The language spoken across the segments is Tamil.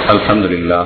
الحمد لله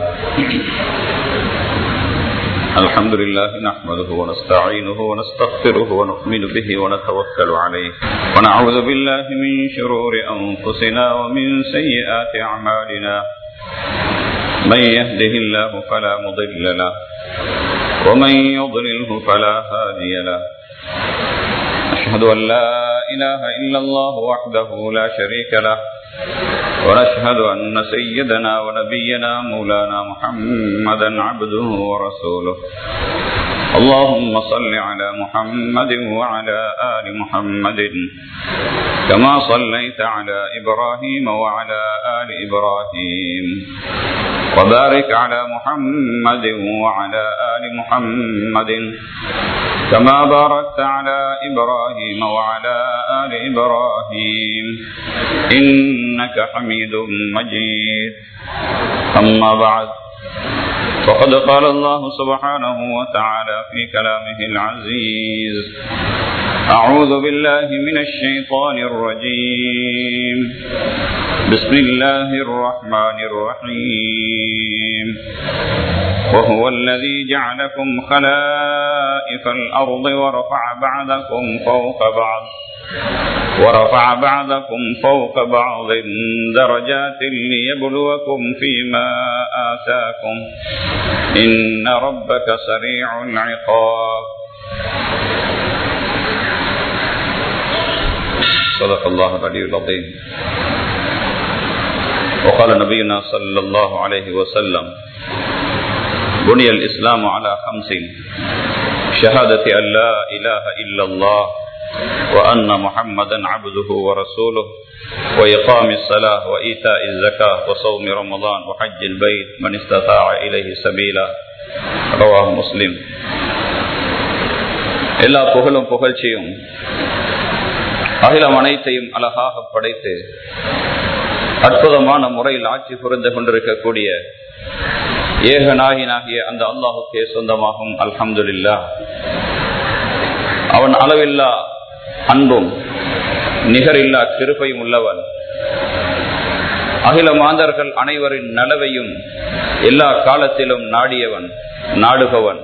الحمد لله نحمده ونستعينه ونستغفره ونؤمن به ونتوكل عليه ونعوذ بالله من شرور أنفسنا ومن سيئات أعمالنا من يهده الله فلا مضل له ومن يضلله فلا هادي له أشهد أن لا إله إلا الله وحده لا شريك له ونشهد أن سيدنا ونبينا مولانا محمدا عبده ورسوله اللهم صل على محمد وعلى آل محمد كما صليت على إبراهيم وعلى آل إبراهيم وبارك على محمد وعلى آل محمد كما باركت على إبراهيم وعلى آل إبراهيم إنك حميد مجيد أما بعد فقد قال الله سبحانه وتعالى في كلامه العزيز أعوذ بالله من الشيطان الرجيم بسم الله الرحمن الرحيم وهو الذي جعلكم خلائف الأرض ورفع بعضكم فوق بعض ورفع بعضكم فوق بعض درجات ليبلوكم فيما آتاكم إن ربك سريع العقاب صدق الله العلي العظيم وقال نبينا صلى الله عليه وسلم بني الإسلام على خمس شهادة أن لا إله إلا الله وأن محمدا عبده ورسوله وإقام الصلاة وإيتاء الزكاة وصوم رمضان وحج البيت من استطاع إليه سبيلا رواه مسلم எல்லா புகழும் புகழ்ச்சியும் அகிலம் அனைத்தையும் அழகாக படைத்து அற்புதமான முறையில் ஆட்சி புரிந்து கொண்டிருக்கக்கூடிய ஏகநாகினாகிய அந்த அல்லாஹுக்கே சொந்தமாகும் அல்ஹம்துல்லா அவன் அளவில்லா அன்பும் நிகரில்லா கிருப்பையும் உள்ளவன் அகில மாந்தர்கள் அனைவரின் நலவையும் எல்லா காலத்திலும் நாடியவன் நாடுபவன்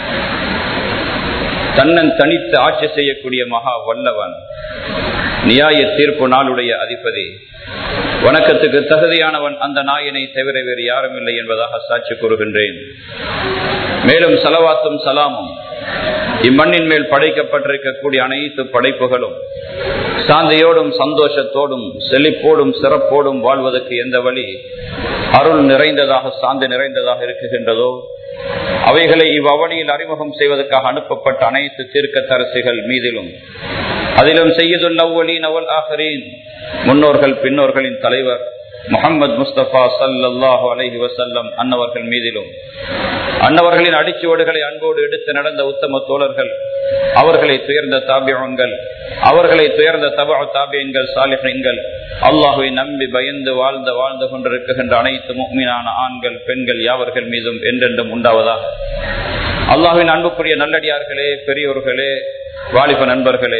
தன்னன் தனித்து ஆட்சி செய்யக்கூடிய மகா வல்லவன் நியாய தீர்ப்பு நாளுடைய அதிபதி வணக்கத்துக்கு தகுதியானவன் அந்த நாயனை தவிர வேறு யாரும் இல்லை என்பதாக சாட்சி கூறுகின்றேன் மேலும் சலவாத்தும் சலாமும் இம்மண்ணின் மேல் படைக்கப்பட்டிருக்கக்கூடிய அனைத்து படைப்புகளும் சாந்தியோடும் சந்தோஷத்தோடும் செழிப்போடும் சிறப்போடும் வாழ்வதற்கு எந்த வழி அருள் நிறைந்ததாக சாந்தி நிறைந்ததாக இருக்குகின்றதோ அவைகளை இவ்வவனியில் அறிமுகம் செய்வதற்காக அனுப்பப்பட்ட அனைத்து தீர்க்க தரசிகள் மீதிலும் அதிலும் செய்யுதுல் அவ்வளீன் அவல் ஆஹரீன் முன்னோர்கள் பின்னோர்களின் தலைவர் முகமது முஸ்தபா சல்லாஹூ அலஹி வசல்லம் அன்னவர்கள் மீதிலும் அன்னவர்களின் அடிச்சுவடுகளை அன்போடு எடுத்து நடந்த உத்தம தோழர்கள் அவர்களை துயர்ந்த தாபியங்கள் அவர்களை துயர்ந்த தபா தாபியங்கள் சாலிஹங்கள் அல்லாஹுவை நம்பி பயந்து வாழ்ந்த வாழ்ந்து கொண்டிருக்கின்ற அனைத்து முக்மீனான ஆண்கள் பெண்கள் யாவர்கள் மீதும் என்றென்றும் உண்டாவதாக அல்லாஹுவின் அன்புக்குரிய நல்லடியார்களே பெரியோர்களே வாலிப நண்பர்களே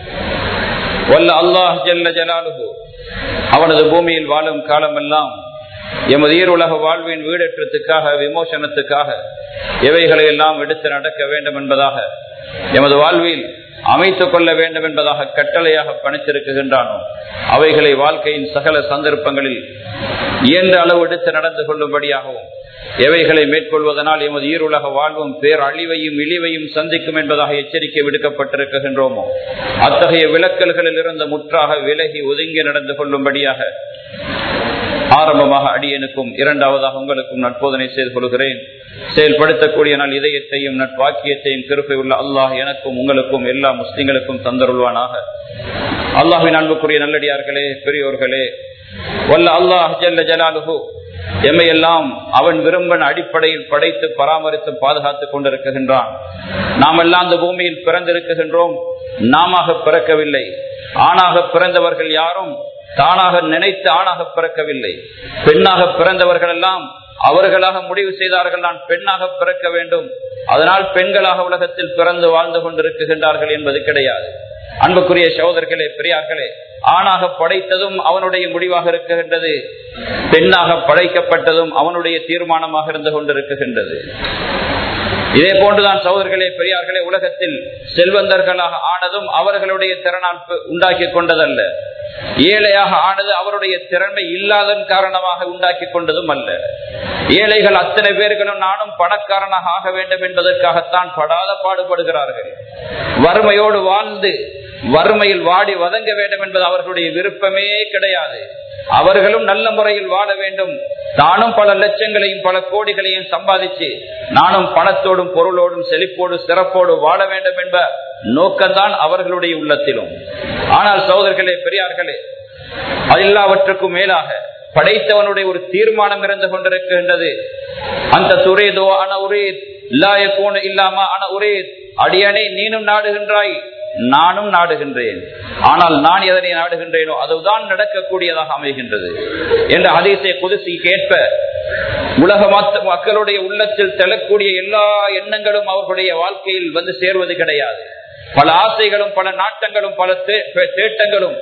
வல்ல அல்லாஹ் ஜல்ல ஜலாலுகு அவனது பூமியில் வாழும் காலமெல்லாம் எமது ஈருலக வாழ்வின் வீடேற்றத்துக்காக விமோசனத்துக்காக எவைகளை எல்லாம் எடுத்து நடக்க வேண்டும் என்பதாக எமது வாழ்வில் அமைத்துக் கொள்ள வேண்டும் என்பதாக கட்டளையாக பணித்திருக்கின்றானோ அவைகளை வாழ்க்கையின் சகல சந்தர்ப்பங்களில் இயன்ற அளவு எடுத்து நடந்து கொள்ளும்படியாகவும் எவைகளை மேற்கொள்வதனால் எமது ஈருலக வாழ்வும் பேர் அழிவையும் இழிவையும் சந்திக்கும் என்பதாக எச்சரிக்கை விடுக்கப்பட்டிருக்கின்றோமோ அத்தகைய விளக்கல்களில் இருந்து முற்றாக விலகி ஒதுங்கி நடந்து கொள்ளும்படியாக ஆரம்பமாக அடியனுக்கும் இரண்டாவதாக உங்களுக்கும் நட்போதனை செய்து கொள்கிறேன் செயல்படுத்தக்கூடிய நாள் இதயத்தையும் நட்பாக்கியத்தையும் திருப்பி உள்ள அல்லாஹ் எனக்கும் உங்களுக்கும் எல்லா முஸ்லிம்களுக்கும் தந்தருள்வானாக அல்லாஹின் அன்புக்குரிய நல்லடியார்களே பெரியோர்களே வல்ல அல்லாஹ் ஜல்ல ஜலாலுகு எம்மையெல்லாம் அவன் விரும்பின அடிப்படையில் படைத்து பராமரித்து பாதுகாத்துக் கொண்டிருக்கின்றான் நாம் எல்லாம் அந்த பூமியில் பிறந்திருக்கின்றோம் நாம பிறக்கவில்லை ஆணாக பிறந்தவர்கள் யாரும் தானாக நினைத்து ஆணாக பிறக்கவில்லை பெண்ணாக பிறந்தவர்கள் எல்லாம் அவர்களாக முடிவு செய்தார்கள் நான் பெண்ணாக பிறக்க வேண்டும் அதனால் பெண்களாக உலகத்தில் பிறந்து வாழ்ந்து கொண்டிருக்கின்றார்கள் என்பது கிடையாது அன்புக்குரிய சகோதரர்களே பெரியார்களே ஆணாக படைத்ததும் அவனுடைய முடிவாக இருக்குகின்றது பெண்ணாக படைக்கப்பட்டதும் அவனுடைய தீர்மானமாக இருந்து கொண்டிருக்குகின்றது இதே போன்றுதான் சகோதரர்களே பெரியார்களே உலகத்தில் செல்வந்தர்களாக ஆனதும் அவர்களுடைய திறனால் உண்டாக்கி கொண்டதல்ல ஏழையாக ஆனது அவருடைய திறமை இல்லாதன் காரணமாக உண்டாக்கி கொண்டதும் அல்ல ஏழைகள் அத்தனை பேர்களும் நானும் பணக்காரனாக ஆக வேண்டும் என்பதற்காகத்தான் படாத பாடுபடுகிறார்கள் வறுமையோடு வாழ்ந்து வறுமையில் வாடி வதங்க வேண்டும் என்பது அவர்களுடைய விருப்பமே கிடையாது அவர்களும் நல்ல முறையில் வாழ வேண்டும் தானும் பல லட்சங்களையும் பல கோடிகளையும் சம்பாதிச்சு நானும் பணத்தோடும் பொருளோடும் செழிப்போடு சிறப்போடு வாழ வேண்டும் என்ப நோக்கம்தான் அவர்களுடைய உள்ளத்திலும் ஆனால் சகோதரர்களே பெரியார்களே எல்லாவற்றுக்கும் மேலாக படைத்தவனுடைய ஒரு தீர்மானம் இருந்து கொண்டிருக்கின்றது அந்த துறைதோ அன ஒரே இல்லாய போன இல்லாம அன ஒரே அடியனை நீனும் நாடுகின்றாய் நானும் நாடுகின்றேன் ஆனால் நான் எதனை நாடுகின்றேனோ அதுதான் நடக்கக்கூடியதாக அமைகின்றது என்ற அதிசய குதிசி கேட்ப உலக மக்களுடைய உள்ளத்தில் செல்லக்கூடிய எல்லா எண்ணங்களும் அவர்களுடைய வாழ்க்கையில் வந்து சேர்வது கிடையாது பல ஆசைகளும் பல நாட்டங்களும் பல தேட்டங்களும்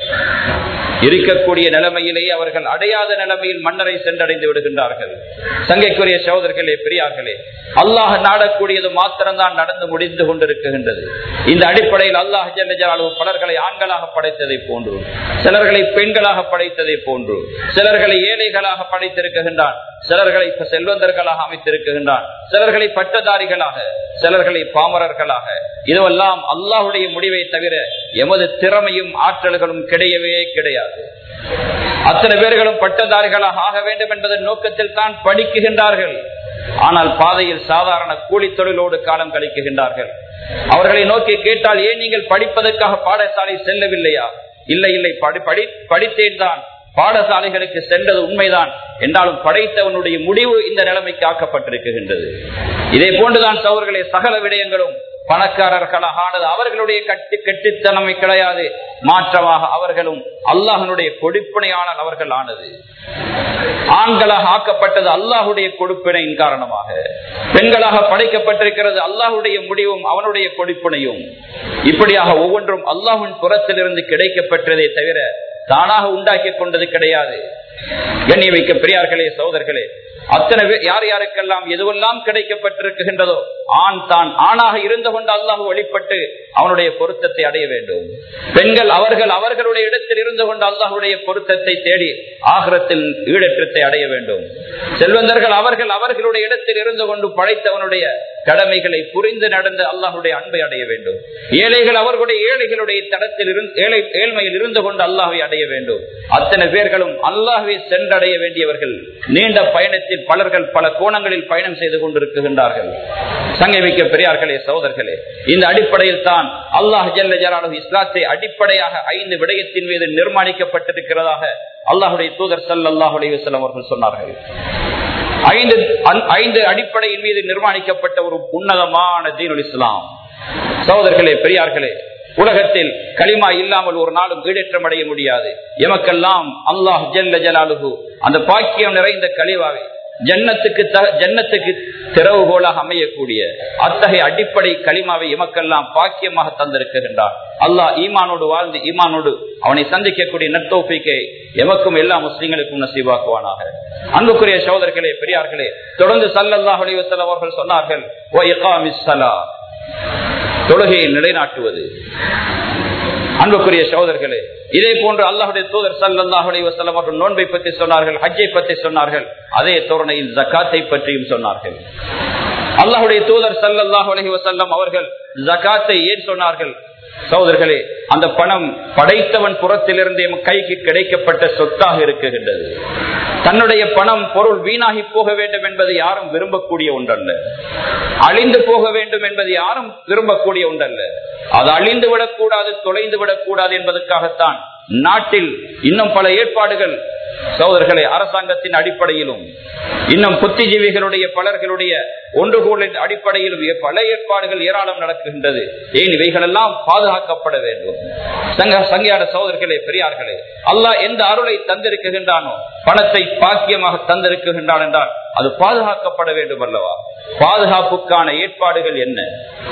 இருக்கக்கூடிய நிலைமையிலேயே அவர்கள் அடையாத நிலைமையில் மன்னரை சென்றடைந்து விடுகின்றார்கள் சங்கைக்குரிய சகோதரர்களே பெரியார்களே அல்லாஹ் நாடக்கூடியது மாத்திரம்தான் நடந்து முடிந்து கொண்டிருக்கின்றது இந்த அடிப்படையில் அல்லாஹ் ஜெல்லஜாலு பலர்களை ஆண்களாக படைத்ததை போன்று சிலர்களை பெண்களாக படைத்ததை போன்று சிலர்களை ஏழைகளாக படைத்திருக்கின்றான் சிலர்களை செல்வந்தர்களாக அமைத்திருக்கின்றான் சிலர்களை பட்டதாரிகளாக சிலர்களை பாமரர்களாக இதுவெல்லாம் அல்லாஹுடைய முடிவை தவிர எமது திறமையும் ஆற்றல்களும் கிடையவே கிடையாது அத்தனை பேர்களும் பட்டதாரிகளாக ஆக வேண்டும் என்பதன் நோக்கத்தில் தான் படிக்குகின்றார்கள் ஆனால் பாதையில் சாதாரண கூலி தொழிலோடு காலம் கழிக்குகின்றார்கள் அவர்களை நோக்கி கேட்டால் ஏன் நீங்கள் படிப்பதற்காக பாடசாலை செல்லவில்லையா இல்லை இல்லை படி படித்தேன் தான் பாடசாலைகளுக்கு சென்றது உண்மைதான் என்றாலும் படைத்தவனுடைய முடிவு இந்த நிலைமைக்கு ஆக்கப்பட்டிருக்கின்றது இதே போன்றுதான் சவர்களே சகல விடயங்களும் பணக்காரர்களாக ஆனது அவர்களுடைய கட்டி கெட்டித்தனமை கிடையாது மாற்றமாக அவர்களும் அல்லாஹனுடைய கொடுப்பினையாளர் அவர்கள் ஆனது ஆண்களாக ஆக்கப்பட்டது அல்லாஹுடைய கொடுப்பினையின் காரணமாக பெண்களாக படைக்கப்பட்டிருக்கிறது அல்லாஹுடைய முடிவும் அவனுடைய கொடுப்பினையும் இப்படியாக ஒவ்வொன்றும் அல்லாஹின் புறத்திலிருந்து கிடைக்கப்பட்டதே தவிர தானாக உண்டாக்கி கொண்டது கிடையாது எண்ணி வைக்க பெரியார்களே சகோதரர்களே அத்தனை பேர் யார் யாருக்கெல்லாம் எதுவெல்லாம் கிடைக்கப்பட்டிருக்கின்றதோ ஆண் தான் ஆணாக இருந்து கொண்டு அல்லாஹ் வழிபட்டு அவனுடைய பொருத்தத்தை அடைய வேண்டும் பெண்கள் அவர்கள் அவர்களுடைய இடத்தில் இருந்து கொண்டு அல்லாஹுடைய பொருத்தத்தை தேடி ஆகரத்தில் ஈடற்றத்தை அடைய வேண்டும் செல்வந்தர்கள் அவர்கள் அவர்களுடைய இடத்தில் இருந்து கொண்டு படைத்தவனுடைய கடமைகளை புரிந்து நடந்து அல்லாஹுடைய அன்பை அடைய வேண்டும் ஏழைகள் அவர்களுடைய ஏழைகளுடைய தடத்தில் ஏழை ஏழ்மையில் இருந்து கொண்டு அல்லாஹை அடைய வேண்டும் அத்தனை பேர்களும் அல்லாஹை சென்றடைய வேண்டியவர்கள் நீண்ட பயணத்தில் பலர்கள் பல கோணங்களில் பயணம் செய்து கொண்டிருக்கின்றார்கள் சங்கை மிக்க பெரியார்களே சகோதரர்களே இந்த அடிப்படையில் தான் அல்லாஹ் ஜல்ல ஜலாலு இஸ்லாத்தை அடிப்படையாக ஐந்து விடயத்தின் மீது நிர்மாணிக்கப்பட்டிருக்கிறதாக அல்லாஹுடைய தூதர் சல்லாஹ் அலைவசம் அவர்கள் சொன்னார்கள் ஐந்து ஐந்து அடிப்படையின் மீது நிர்மாணிக்கப்பட்ட ஒரு உன்னதமான தீனுல் இஸ்லாம் சகோதரர்களே பெரியார்களே உலகத்தில் களிமா இல்லாமல் ஒரு நாளும் ஈடேற்றம் அடைய முடியாது எமக்கெல்லாம் அல்லாஹ் ஜல்ல ஜலாலுகு அந்த பாக்கியம் நிறைந்த கழிவாவை ஜன்னத்துக்கு ஜன்னத்துக்கு திறவுகோலாக அமையக்கூடிய அத்தகைய அடிப்படை களிமாவை எமக்கெல்லாம் பாக்கியமாக தந்திருக்கின்றார் அல்லாஹ் ஈமானோடு வாழ்ந்து ஈமானோடு அவனை சந்திக்கக்கூடிய நட்டோப்பிக்கை எமக்கும் எல்லா முஸ்லீம்களுக்கும் நசீவாக்குவானாக அன்புக்குரிய சகோதரர்களே பெரியார்களே தொடர்ந்து சல்லல்லாஹ் அலிவசல் அவர்கள் சொன்னார்கள் தொழுகையை நிலைநாட்டுவது அன்புக்குரிய சகோதரர்களே இதே போன்று அல்லாஹுடைய தூதர் சல்லாஹ் அலைவசல்லம் அவர்கள் நோன்பை பற்றி சொன்னார்கள் ஹஜ்ஜை பற்றி சொன்னார்கள் அதே தோரணையில் ஜக்காத்தை பற்றியும் சொன்னார்கள் அல்லாஹுடைய தூதர் சல்லாஹ் அலஹி வசல்லம் அவர்கள் ஜக்காத்தை ஏன் சொன்னார்கள் சகோதரர்களே அந்த பணம் படைத்தவன் புறத்திலிருந்து எம் கைக்கு கிடைக்கப்பட்ட சொத்தாக இருக்குகின்றது தன்னுடைய பணம் பொருள் வீணாகி போக வேண்டும் என்பது யாரும் விரும்பக்கூடிய ஒன்றல்ல அழிந்து போக வேண்டும் என்பது யாரும் விரும்பக்கூடிய ஒன்றல்ல அது அழிந்து விடக்கூடாது தொலைந்து விடக்கூடாது என்பதற்காகத்தான் நாட்டில் இன்னும் பல ஏற்பாடுகள் சகோதரர்களை அரசாங்கத்தின் அடிப்படையிலும் இன்னும் புத்திஜீவிகளுடைய பலர்களுடைய ஒன்றுகூலின் அடிப்படையிலும் பல ஏற்பாடுகள் ஏராளம் நடக்கின்றது ஏன் இவைகளெல்லாம் பாதுகாக்கப்பட வேண்டும் சங்க சங்கையான சகோதரர்களே பெரியார்களே அல்லாஹ் எந்த அருளை தந்திருக்குகின்றானோ பணத்தை பாக்கியமாக தந்திருக்குகின்றான் என்றால் அது பாதுகாக்கப்பட வேண்டும் அல்லவா பாதுகாப்புக்கான ஏற்பாடுகள் என்ன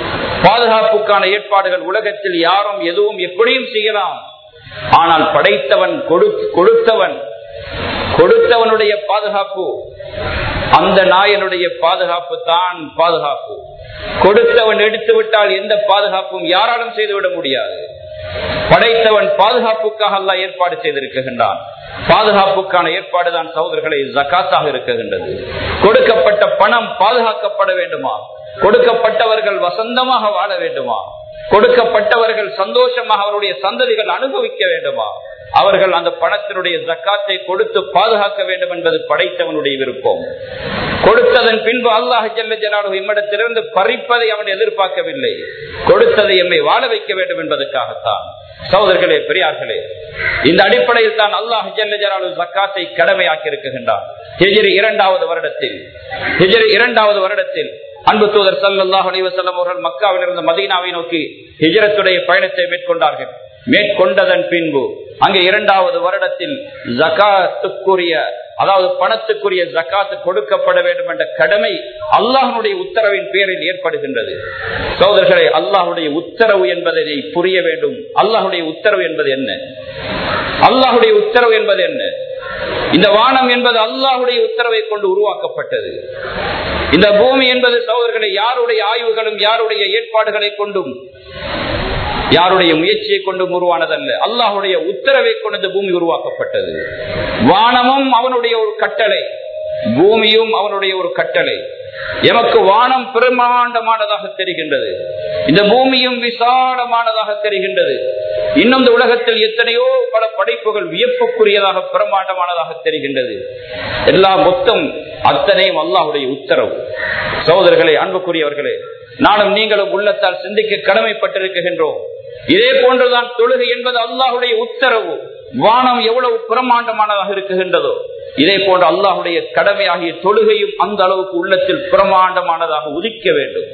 பாதுகாப்புக்கான ஏற்பாடுகள் உலகத்தில் யாரும் எதுவும் எப்படியும் செய்யலாம் ஆனால் படைத்தவன் கொடுத்தவன் கொடுத்தவனுடைய பாதுகாப்பு அந்த நாயனுடைய பாதுகாப்பு தான் பாதுகாப்பு கொடுத்தவன் எடுத்து விட்டால் எந்த பாதுகாப்பும் யாராலும் செய்துவிட முடியாது படைத்தவன் பாதுகாப்புக்காக அல்ல ஏற்பாடு செய்திருக்கின்றான் பாதுகாப்புக்கான ஏற்பாடுதான் சகோதரர்களை ஜக்காத்தாக இருக்குகின்றது கொடுக்கப்பட்ட பணம் பாதுகாக்கப்பட வேண்டுமா கொடுக்கப்பட்டவர்கள் வசந்தமாக வாழ வேண்டுமா கொடுக்கப்பட்டவர்கள் சந்தோஷமாக அவருடைய சந்ததிகள் அனுபவிக்க வேண்டுமா அவர்கள் அந்த பணத்தினுடைய ஜக்காத்தை கொடுத்து பாதுகாக்க வேண்டும் என்பது படைத்தவனுடைய விருப்பம் கொடுத்ததன் பின்பு அல்லாஹ் ஜல்ல ஜலாலு இம்மிடத்திலிருந்து பறிப்பதை அவன் எதிர்பார்க்கவில்லை கொடுத்ததை எம்மை வாழ வைக்க வேண்டும் என்பதற்காகத்தான் சகோதரர்களே பெரியார்களே இந்த அடிப்படையில் தான் அல்லாஹ் ஜல்ல ஜலாலு ஜக்காத்தை கடமையாக்கி இருக்கின்றான் ஹிஜிரி இரண்டாவது வருடத்தில் ஹிஜிரி இரண்டாவது வருடத்தில் அன்பு தூதர் சல்லாஹ் அலிவசல்லம் அவர்கள் மக்காவிலிருந்து மதீனாவை நோக்கி ஹிஜரத்துடைய பயணத்தை மேற்கொண்டார்கள் மேற்கொண்டதன் பின்பு அங்கே இரண்டாவது வருடத்தில் ஜகாத்துக்குரிய அதாவது பணத்துக்குரிய ஜக்காத்து கொடுக்கப்பட வேண்டும் என்ற கடமை அல்லாஹனுடைய உத்தரவின் பேரில் ஏற்படுகின்றது சோதர்களே அல்லாஹுடைய உத்தரவு என்பதை புரிய வேண்டும் அல்லாஹுடைய உத்தரவு என்பது என்ன அல்லாஹுடைய உத்தரவு என்பது என்ன இந்த வானம் என்பது அல்லாஹுடைய உத்தரவை கொண்டு உருவாக்கப்பட்டது இந்த பூமி என்பது சகோதரர்களை யாருடைய ஆய்வுகளும் யாருடைய ஏற்பாடுகளை கொண்டும் யாருடைய முயற்சியை கொண்டும் உருவானதல்ல அல்லாஹுடைய உத்தரவை கொண்டு இந்த பூமி உருவாக்கப்பட்டது வானமும் அவனுடைய ஒரு கட்டளை பூமியும் அவனுடைய ஒரு கட்டளை எமக்கு வானம் பிரமாண்டமானதாக தெரிகின்றது இந்த பூமியும் விசாலமானதாக தெரிகின்றது இன்னும் இந்த உலகத்தில் எத்தனையோ பல படைப்புகள் வியப்புக்குரியதாக பிரமாண்டமானதாக தெரிகின்றது எல்லா மொத்தம் அத்தனையும் அல்லாஹுடைய உத்தரவு சகோதரர்களே அன்புக்குரியவர்களே நானும் நீங்களும் உள்ளத்தால் சிந்திக்க கடமைப்பட்டிருக்கின்றோம் இதே போன்றுதான் தொழுகை என்பது அல்லாஹுடைய உத்தரவு வானம் எவ்வளவு பிரமாண்டமானதாக இருக்குகின்றதோ இதே போன்ற அல்லாஹுடைய கடமையாகிய தொழுகையும் அந்த அளவுக்கு உள்ளத்தில் பிரமாண்டமானதாக உதிக்க வேண்டும்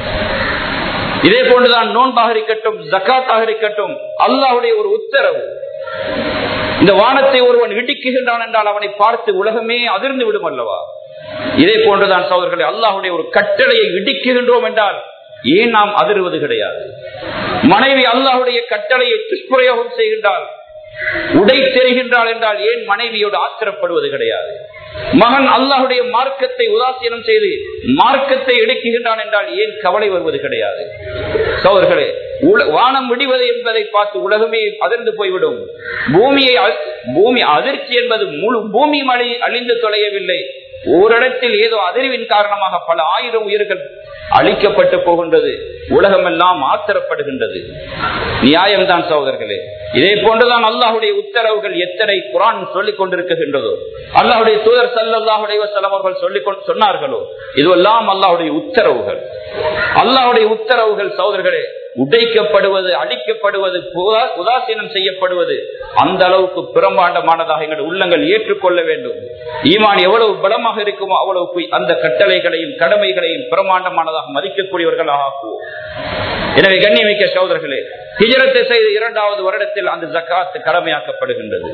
இதே போன்றுதான் நோன்பாக இருக்கட்டும் ஜக்காத்தாக இருக்கட்டும் அல்லாஹுடைய ஒரு உத்தரவு இந்த வானத்தை ஒருவன் இடிக்குகின்றான் என்றால் அவனை பார்த்து உலகமே அதிர்ந்து விடும் அல்லவா இதே போன்றுதான் சோதர்களே அல்லாஹுடைய ஒரு கட்டளையை இடிக்குகின்றோம் என்றால் ஏன் நாம் அதிர்வது கிடையாது மனைவி அல்லாஹுடைய கட்டளையை துஷ்பிரயோகம் செய்கின்றால் உடை தெரிகின்றாள் என்றால் ஏன் மனைவியோடு ஆத்திரப்படுவது கிடையாது மகன் அல்லாஹுடைய மார்க்கத்தை உதாசீனம் செய்து மார்க்கத்தை எடுக்குகின்றான் என்றால் ஏன் கவலை வருவது கிடையாது சோதர்களே வானம் விடுவது என்பதை பார்த்து உலகமே அதிர்ந்து போய்விடும் பூமியை பூமி அதிர்ச்சி என்பது முழு பூமி மழை அழிந்து தொலையவில்லை ஓரிடத்தில் ஏதோ அதிர்வின் காரணமாக பல ஆயிரம் உயிர்கள் அழிக்கப்பட்டு போகின்றது உலகம் எல்லாம் ஆத்திரப்படுகின்றது நியாயம்தான் சகோதரர்களே இதே போன்றுதான் அல்லாஹுடைய உத்தரவுகள் எத்தனை குரான் சொல்லிக் கொண்டிருக்கின்றதோ அல்லாஹுடைய தூதர் சல்லாஹுடைய வசலம் அவர்கள் சொல்லிக் சொன்னார்களோ இதுவெல்லாம் அல்லாஹுடைய உத்தரவுகள் அல்லாஹுடைய உத்தரவுகள் சகோதரர்களே உடைக்கப்படுவது அழிக்கப்படுவது உதாசீனம் செய்யப்படுவது அந்த அளவுக்கு பிரம்மாண்டமானதாக எங்கள் உள்ளங்கள் ஏற்றுக்கொள்ள வேண்டும் ஈமான் எவ்வளவு பலமாக இருக்குமோ அவ்வளவு அந்த கட்டளைகளையும் கடமைகளையும் பிரம்மாண்டமானதாக மதிக்கக்கூடியவர்களாக ஆக்குவோம் எனவே கண்ணியமிக்க சோதர்களே ஹிஜரத்தை செய்த இரண்டாவது வருடத்தில் அந்த ஜக்காத் கடமையாக்கப்படுகின்றது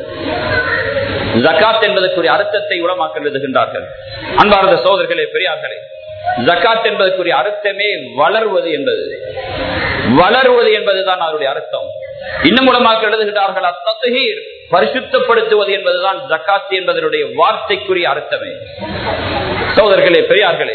ஜக்காத் என்பதற்குரிய அர்த்தத்தை உளமாக்க எழுதுகின்றார்கள் அன்பார்ந்த சோதர்களே பெரியார்களே ஜக்காத் என்பதற்குரிய அர்த்தமே வளர்வது என்பது வளருவது என்பதுதான் அதனுடைய அர்த்தம் இன்னும் மூலமாக எழுதுகிறார்கள் அத்தீர் பரிசுத்தப்படுத்துவது என்பதுதான் ஜக்காத் என்பதனுடைய வார்த்தைக்குரிய அர்த்தமே சோதர்களே பெரியார்களே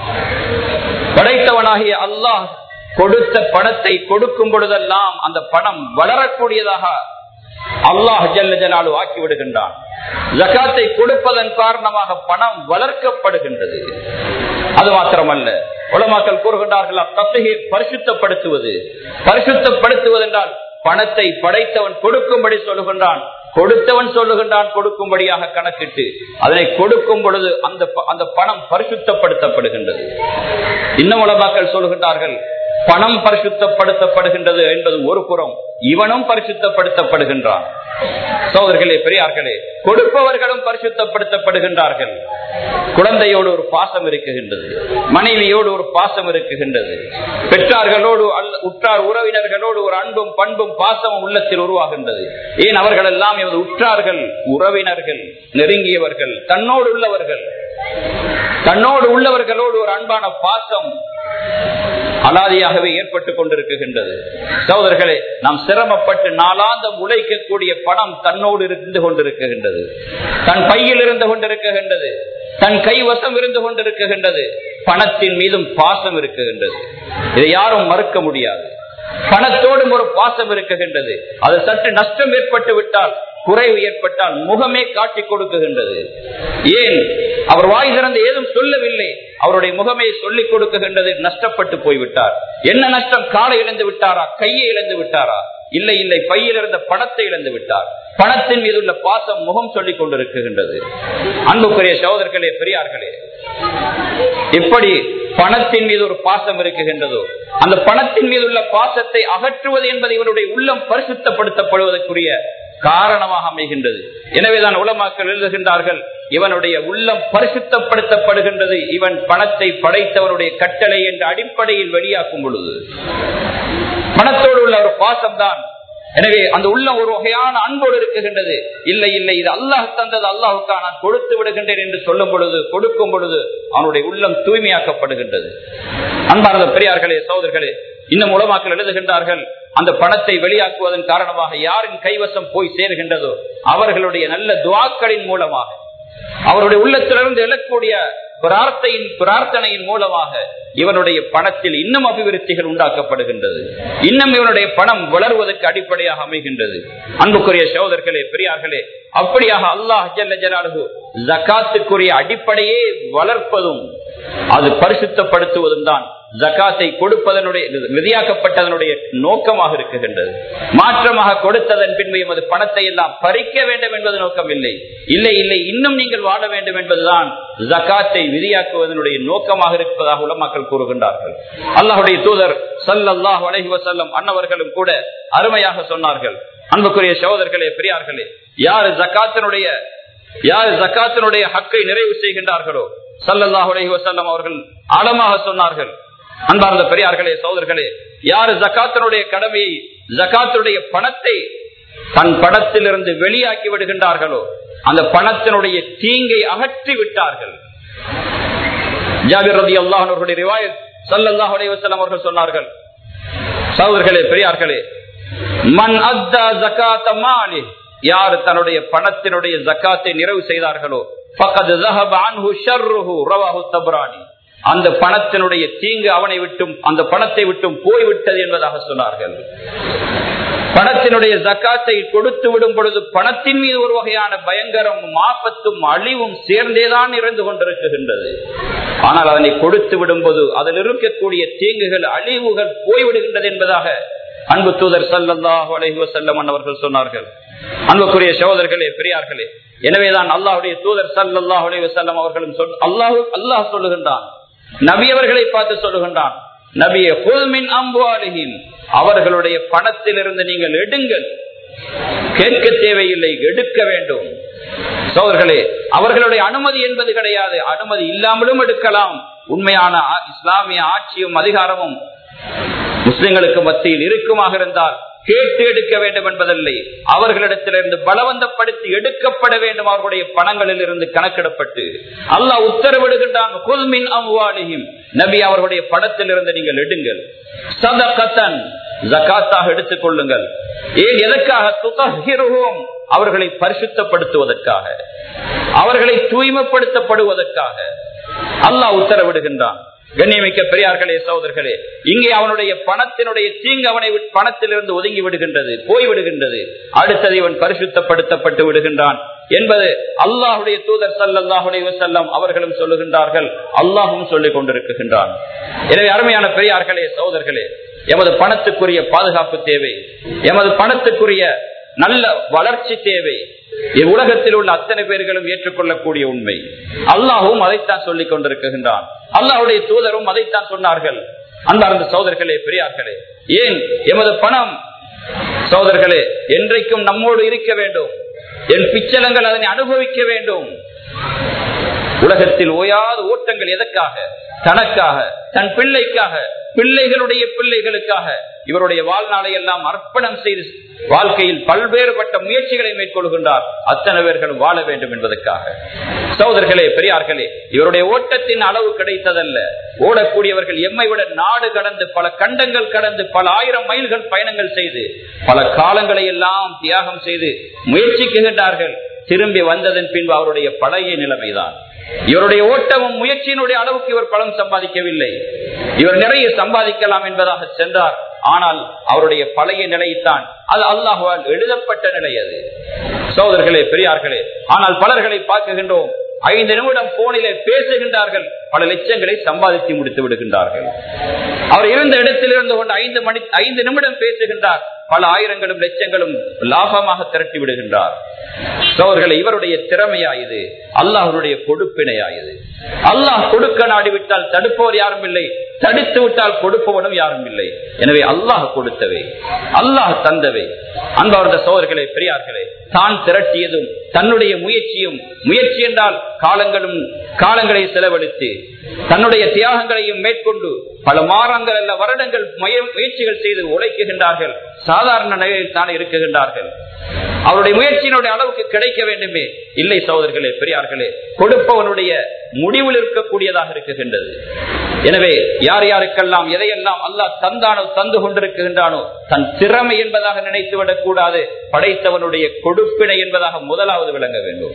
படைத்தவனாகிய அல்லாஹ் கொடுத்த பணத்தை கொடுக்கும் பொழுதெல்லாம் அந்த பணம் வளரக்கூடியதாக அல்லாஹ் ஜல்ல ஜலாலு ஆக்கி விடுகின்றான் ஜக்காத்தை கொடுப்பதன் காரணமாக பணம் வளர்க்கப்படுகின்றது அது மாத்திரமல்ல உலமாக்கள் கூறுகின்றார்கள் அத்தகைய பரிசுத்தப்படுத்துவது பரிசுத்தப்படுத்துவது என்றால் பணத்தை படைத்தவன் கொடுக்கும்படி சொல்லுகின்றான் கொடுத்தவன் சொல்லுகின்றான் கொடுக்கும்படியாக கணக்கிட்டு அதனை கொடுக்கும் பொழுது அந்த அந்த பணம் பரிசுத்தப்படுத்தப்படுகின்றது இன்னும் உலமாக்கள் சொல்லுகின்றார்கள் பணம் பரிசுத்தப்படுத்தப்படுகின்றது என்பது ஒரு புறம் இவனும் பரிசுத்தப்படுத்தப்படுகின்றான் சோதர்களே பெரியார்களே கொடுப்பவர்களும் பரிசுத்தப்படுத்தப்படுகின்றார்கள் குழந்தையோடு ஒரு பாசம் இருக்குகின்றது மனைவியோடு ஒரு பாசம் இருக்குகின்றது பெற்றார்களோடு உற்றார் உறவினர்களோடு ஒரு அன்பும் பண்பும் பாசமும் உள்ளத்தில் உருவாகின்றது ஏன் அவர்கள் எல்லாம் எமது உற்றார்கள் உறவினர்கள் நெருங்கியவர்கள் தன்னோடு உள்ளவர்கள் தன்னோடு உள்ளவர்களோடு ஒரு அன்பான பாசம் அலாதியாகவே ஏற்பட்டுக் கொண்டிருக்கின்றது சகோதரர்களே நாம் சிரமப்பட்டு நாளாந்தம் உழைக்கக்கூடிய பணம் தன்னோடு இருந்து கொண்டிருக்கின்றது தன் பையில் இருந்து கொண்டிருக்கின்றது தன் கைவசம் இருந்து கொண்டிருக்கின்றது பணத்தின் மீதும் பாசம் இருக்குகின்றது இதை யாரும் மறுக்க முடியாது பணத்தோடும் ஒரு பாசம் இருக்குகின்றது அது சற்று நஷ்டம் ஏற்பட்டு விட்டால் குறைவு ஏற்பட்டால் முகமே காட்டிக் கொடுக்குகின்றது ஏன் அவர் வாய் திறந்து ஏதும் சொல்லவில்லை அவருடைய முகமே சொல்லிக் கொடுக்குகின்றது நஷ்டப்பட்டு போய்விட்டார் என்ன நஷ்டம் காலை இழந்து விட்டாரா கையை இழந்து விட்டாரா இல்லை இல்லை பையில் இருந்த பணத்தை இழந்து விட்டார் பணத்தின் மீது உள்ள பாசம் முகம் சொல்லிக் கொண்டிருக்கின்றது அன்புக்குரிய சகோதரர்களே பெரியார்களே எப்படி பணத்தின் மீது ஒரு பாசம் இருக்குகின்றதோ அந்த பணத்தின் மீது உள்ள பாசத்தை அகற்றுவது என்பது இவருடைய உள்ளம் பரிசுத்தப்படுத்தப்படுவதற்குரிய காரணமாக அமைகின்றது எனவேதான் உலமாக்கள் எழுதுகின்றார்கள் இவனுடைய உள்ளம் பரிசுத்தப்படுத்தப்படுகின்றது இவன் பணத்தை படைத்தவனுடைய கட்டளை என்ற அடிப்படையில் வெளியாக்கும் பொழுது பணத்தோடு உள்ள ஒரு பாசம்தான் எனவே அந்த உள்ளம் ஒரு வகையான அன்போடு இருக்குகின்றது இல்லை இல்லை இது அல்லாஹ் தந்தது அல்லாஹுக்கா நான் கொடுத்து விடுகின்றேன் என்று சொல்லும் பொழுது கொடுக்கும் பொழுது அவனுடைய உள்ளம் தூய்மையாக்கப்படுகின்றது அன்பார்ந்த பெரியார்களே சோதர்களே இன்னும் உலமாக்கள் எழுதுகின்றார்கள் அந்த பணத்தை வெளியாக்குவதன் காரணமாக யாரின் கைவசம் போய் சேர்கின்றதோ அவர்களுடைய நல்ல துவாக்களின் மூலமாக அவருடைய உள்ளத்திலிருந்து எழக்கூடிய பிரார்த்தையின் பிரார்த்தனையின் மூலமாக இவனுடைய பணத்தில் இன்னும் அபிவிருத்திகள் உண்டாக்கப்படுகின்றது இன்னும் இவனுடைய பணம் வளர்வதற்கு அடிப்படையாக அமைகின்றது அன்புக்குரிய சகோதரர்களே பெரியார்களே அப்படியாக அல்லாஹ் ஜல்ல ஜலாலுகு ஜக்காத்துக்குரிய அடிப்படையே வளர்ப்பதும் அது பரிசுத்தப்படுத்துவதும் தான் ஜக்காத்தை கொடுப்பதனுடைய விதியாக்கப்பட்டதனுடைய நோக்கமாக இருக்குகின்றது மாற்றமாக கொடுத்ததன் பின்பு எமது பணத்தை எல்லாம் பறிக்க வேண்டும் என்பது நோக்கம் இல்லை இல்லை இல்லை இன்னும் நீங்கள் வாழ வேண்டும் என்பதுதான் ஜக்காத்தை விதியாக்குவதனுடைய நோக்கமாக இருப்பதாக உலமாக்கள் கூறுகின்றார்கள் அல்லாஹுடைய தூதர் சல்லாஹ் அலஹி வசல்லம் அன்னவர்களும் கூட அருமையாக சொன்னார்கள் அன்புக்குரிய சகோதரர்களே பெரியார்களே யார் ஜக்காத்தினுடைய யார் ஜக்காத்தினுடைய ஹக்கை நிறைவு செய்கின்றார்களோ சல்லல்லாஹ் அலஹி வசல்லம் அவர்கள் ஆழமாக சொன்னார்கள் அன்பார்ந்த பெரியார்களே சோதர்களே யாரு ஜக்காத்தினுடைய கடமையை ஜக்காத்தினுடைய பணத்தை தன் பணத்திலிருந்து வெளியாக்கி விடுகின்றார்களோ அந்த பணத்தினுடைய தீங்கை அகற்றி விட்டார்கள் ஜாபிர் ரதி அல்லாஹர்களுடைய ரிவாயத் சல்லல்லாஹ் அலைவசல்லம் அவர்கள் சொன்னார்கள் சகோதரர்களே பெரியார்களே மன் அத்தா ஜக்காத்த மாலி யார் தன்னுடைய பணத்தினுடைய ஜக்காத்தை நிறைவு செய்தார்களோ பக்கத்து ரவாஹு தப்ரானி அந்த பணத்தினுடைய தீங்கு அவனை விட்டும் அந்த பணத்தை விட்டும் போய்விட்டது என்பதாக சொன்னார்கள் பணத்தினுடைய ஜக்காத்தை கொடுத்து விடும் பொழுது பணத்தின் மீது ஒரு வகையான பயங்கரம் மாப்பத்தும் அழிவும் சேர்ந்தேதான் இருந்து கொண்டிருக்கின்றது ஆனால் அதனை கொடுத்து விடும்போது அதில் இருக்கக்கூடிய தீங்குகள் அழிவுகள் போய்விடுகின்றது என்பதாக அன்பு தூதர் சல்லாஹ் அலஹி வசல்லம் அவர்கள் சொன்னார்கள் அன்புக்குரிய சகோதரர்களே பெரியார்களே எனவேதான் அல்லாஹுடைய தூதர் சல்லாஹ் அலி வசல்லம் அவர்களும் சொல் அல்லாஹு அல்லாஹ் சொல்லுகின்றான் நபி அவர்களை பார்த்து சொல்லுகின்றான் நபிய புல்மின் அம்புவாலிகின் அவர்களுடைய பணத்தில் இருந்து நீங்கள் எடுங்கள் கேட்க தேவையில்லை எடுக்க வேண்டும் சோதர்களே அவர்களுடைய அனுமதி என்பது கிடையாது அனுமதி இல்லாமலும் எடுக்கலாம் உண்மையான இஸ்லாமிய ஆட்சியும் அதிகாரமும் முஸ்லிம்களுக்கு மத்தியில் இருக்குமாக இருந்தால் கேட்டு எடுக்க வேண்டும் என்பதில்லை அவர்களிடத்திலிருந்து பலவந்தப்படுத்தி எடுக்கப்பட வேண்டும் அவர்களுடைய பணங்களில் இருந்து கணக்கிடப்பட்டு அல்லாஹ் உத்தரவிடுகின்றான் நபி அவர்களுடைய படத்தில் இருந்து நீங்கள் எடுங்கள் சதகத்தன் ஜக்காத்தாக எடுத்துக் கொள்ளுங்கள் ஏன் எதற்காக துதஹிருவோம் அவர்களை பரிசுத்தப்படுத்துவதற்காக அவர்களை தூய்மைப்படுத்தப்படுவதற்காக அல்லாஹ் உத்தரவிடுகின்றான் கண்ணியமிக்க பெரியார்களே சகோதரர்களே இங்கே அவனுடைய பணத்தினுடைய தீங்கு அவனை பணத்திலிருந்து ஒதுங்கி விடுகின்றது போய்விடுகின்றது அடுத்தது இவன் பரிசுத்தப்படுத்தப்பட்டு விடுகின்றான் என்பது அல்லாஹுடைய தூதர் சல்லாஹுடைய வசல்லம் அவர்களும் சொல்லுகின்றார்கள் அல்லாஹும் சொல்லிக் கொண்டிருக்கின்றான் எனவே அருமையான பெரியார்களே சகோதரர்களே எமது பணத்துக்குரிய பாதுகாப்பு தேவை எமது பணத்துக்குரிய நல்ல வளர்ச்சி தேவை உலகத்தில் உள்ள அத்தனை பேர்களும் ஏற்றுக்கொள்ளக்கூடிய உண்மை அல்லாஹும் அதைத்தான் சொல்லிக் கொண்டிருக்கின்றான் அல்லாஹுடைய தூதரும் அதைத்தான் சொன்னார்கள் அன்பார்ந்த சோதர்களே பெரியார்களே ஏன் எமது பணம் சோதர்களே என்றைக்கும் நம்மோடு இருக்க வேண்டும் என் பிச்சலங்கள் அதனை அனுபவிக்க வேண்டும் உலகத்தில் ஓயாத ஓட்டங்கள் எதற்காக தனக்காக தன் பிள்ளைக்காக பிள்ளைகளுடைய பிள்ளைகளுக்காக இவருடைய வாழ்நாளை எல்லாம் அர்ப்பணம் செய்து வாழ்க்கையில் பல்வேறுபட்ட முயற்சிகளை மேற்கொள்கின்றார் அத்தனை பேர்கள் வாழ வேண்டும் என்பதற்காக சகோதரர்களே பெரியார்களே இவருடைய ஓட்டத்தின் அளவு கிடைத்ததல்ல ஓடக்கூடியவர்கள் எம்மை விட நாடு கடந்து பல கண்டங்கள் கடந்து பல ஆயிரம் மைல்கள் பயணங்கள் செய்து பல காலங்களை எல்லாம் தியாகம் செய்து முயற்சிக்குகின்றார்கள் திரும்பி வந்ததன் பின்பு அவருடைய பழைய நிலைமைதான் இவருடைய ஓட்டமும் முயற்சியினுடைய அளவுக்கு இவர் பலம் சம்பாதிக்கவில்லை இவர் நிறைய சம்பாதிக்கலாம் என்பதாக சென்றார் ஆனால் அவருடைய பழைய நிலைத்தான் அது அல்லாஹுவால் எழுதப்பட்ட நிலை அது சோதர்களே பெரியார்களே ஆனால் பலர்களை பார்க்குகின்றோம் ஐந்து நிமிடம் போனிலே பேசுகின்றார்கள் பல லட்சங்களை சம்பாதித்து முடித்து விடுகின்றார்கள் அவர் இருந்த இடத்தில் இருந்து கொண்டு ஐந்து மணி ஐந்து நிமிடம் பேசுகின்றார் பல ஆயிரங்களும் லட்சங்களும் லாபமாக திரட்டி விடுகின்றார் சோழர்களை இவருடைய திறமையாயுது அல்லாஹருடைய கொடுப்பினையாயுது அல்லாஹ் கொடுக்க நாடிவிட்டால் தடுப்பவர் யாரும் இல்லை தடுத்து விட்டால் கொடுப்பவனும் யாரும் இல்லை எனவே அல்லாஹ் கொடுத்தவை அல்லாஹ் தந்தவை அன்பார்ந்த சோழர்களே பெரியார்களே தான் திரட்டியதும் தன்னுடைய முயற்சியும் முயற்சி என்றால் காலங்களும் காலங்களை செலவழித்து தன்னுடைய தியாகங்களையும் மேற்கொண்டு பல மாறங்கள் அல்ல வருடங்கள் முயற்சிகள் செய்து உழைக்குகின்றார்கள் சாதாரண நிலையில் தான் இருக்குகின்றார்கள் அவருடைய முயற்சியினுடைய அளவுக்கு கிடைக்க வேண்டுமே இல்லை சகோதரர்களே பெரியார்களே கொடுப்பவனுடைய முடிவில் இருக்கக்கூடியதாக இருக்குகின்றது எனவே யார் யாருக்கெல்லாம் எதையெல்லாம் அல்லாஹ் தந்தானோ தந்து கொண்டிருக்கின்றானோ தன் திறமை என்பதாக நினைத்து விடக்கூடாது படைத்தவனுடைய கொடுப்பினை என்பதாக முதலாவது விளங்க வேண்டும்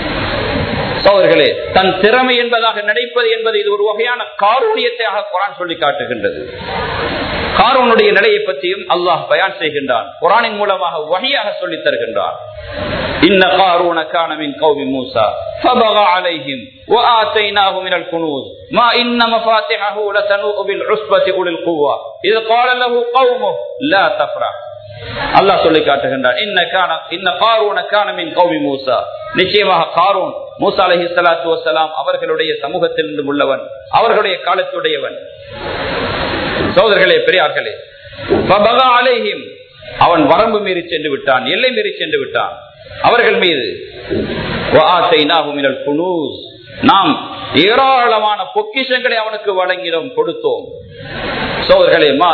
சோதர்களே தன் திறமை என்பதாக நினைப்பது என்பது இது ஒரு வகையான காரூணியத்தையாக குரான் சொல்லி காட்டுகின்றது காரூனுடைய நிலையை பற்றியும் அல்லாஹ் பயான் செய்கின்றான் குரானின் மூலமாக வகையாக சொல்லித் தருகின்றான் إن قارون كان من قوم موسى فبغى عليهم وآتيناه من الكنوز ما إن مفاتحه لتنوء بالعصبة أولي القوة إذ قال له قومه لا تفرح அல்லாஹ் சொல்லி காட்டுகின்றார் இன்ன கான இன்ன காரூன கானமின் கௌமி மூசா நிச்சயமாக காரூன் மூசா அலஹி சலாத்து வசலாம் அவர்களுடைய சமூகத்திலிருந்து உள்ளவன் அவர்களுடைய காலத்துடையவன் சோதர்களே பெரியார்களே அலைஹிம் அவன் வரம்பு மீறி சென்று விட்டான் எல்லை மீறி சென்று விட்டான் அவர்கள் மீது நாம் ஏராளமான பொக்கிஷங்களை அவனுக்கு வழங்கினோம் கொடுத்தோம் சோதர்களே மா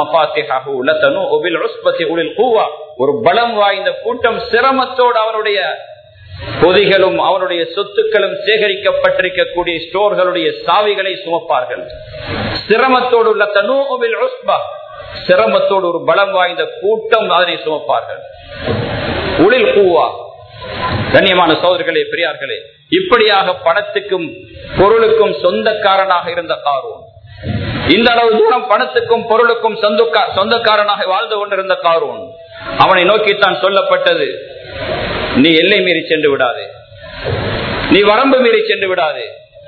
ஒரு பலம் வாய்ந்த கூட்டம் சிரமத்தோடு அவனுடைய பொதிகளும் அவனுடைய சொத்துக்களும் சேகரிக்கப்பட்டிருக்கக்கூடிய ஸ்டோர்களுடைய சாவிகளை சுமப்பார்கள் சிரமத்தோடு உள்ள தனூபில் சிரமத்தோடு ஒரு பலம் வாய்ந்த கூட்டம் அதனை சுமப்பார்கள் உளில் கூவா கண்ணியமான சோதர்களே பெரியார்களே இப்படியாக பணத்துக்கும் பொருளுக்கும் சொந்தக்காரனாக இருந்த காரோன் இந்த அளவு தூரம் பணத்துக்கும் பொருளுக்கும் சொந்தக்காரனாக வாழ்ந்து கொண்டிருந்த காரோன் அவனை நோக்கித்தான் சொல்லப்பட்டது நீ எல்லை மீறி சென்று விடாது நீ வரம்பு மீறி சென்று விடாது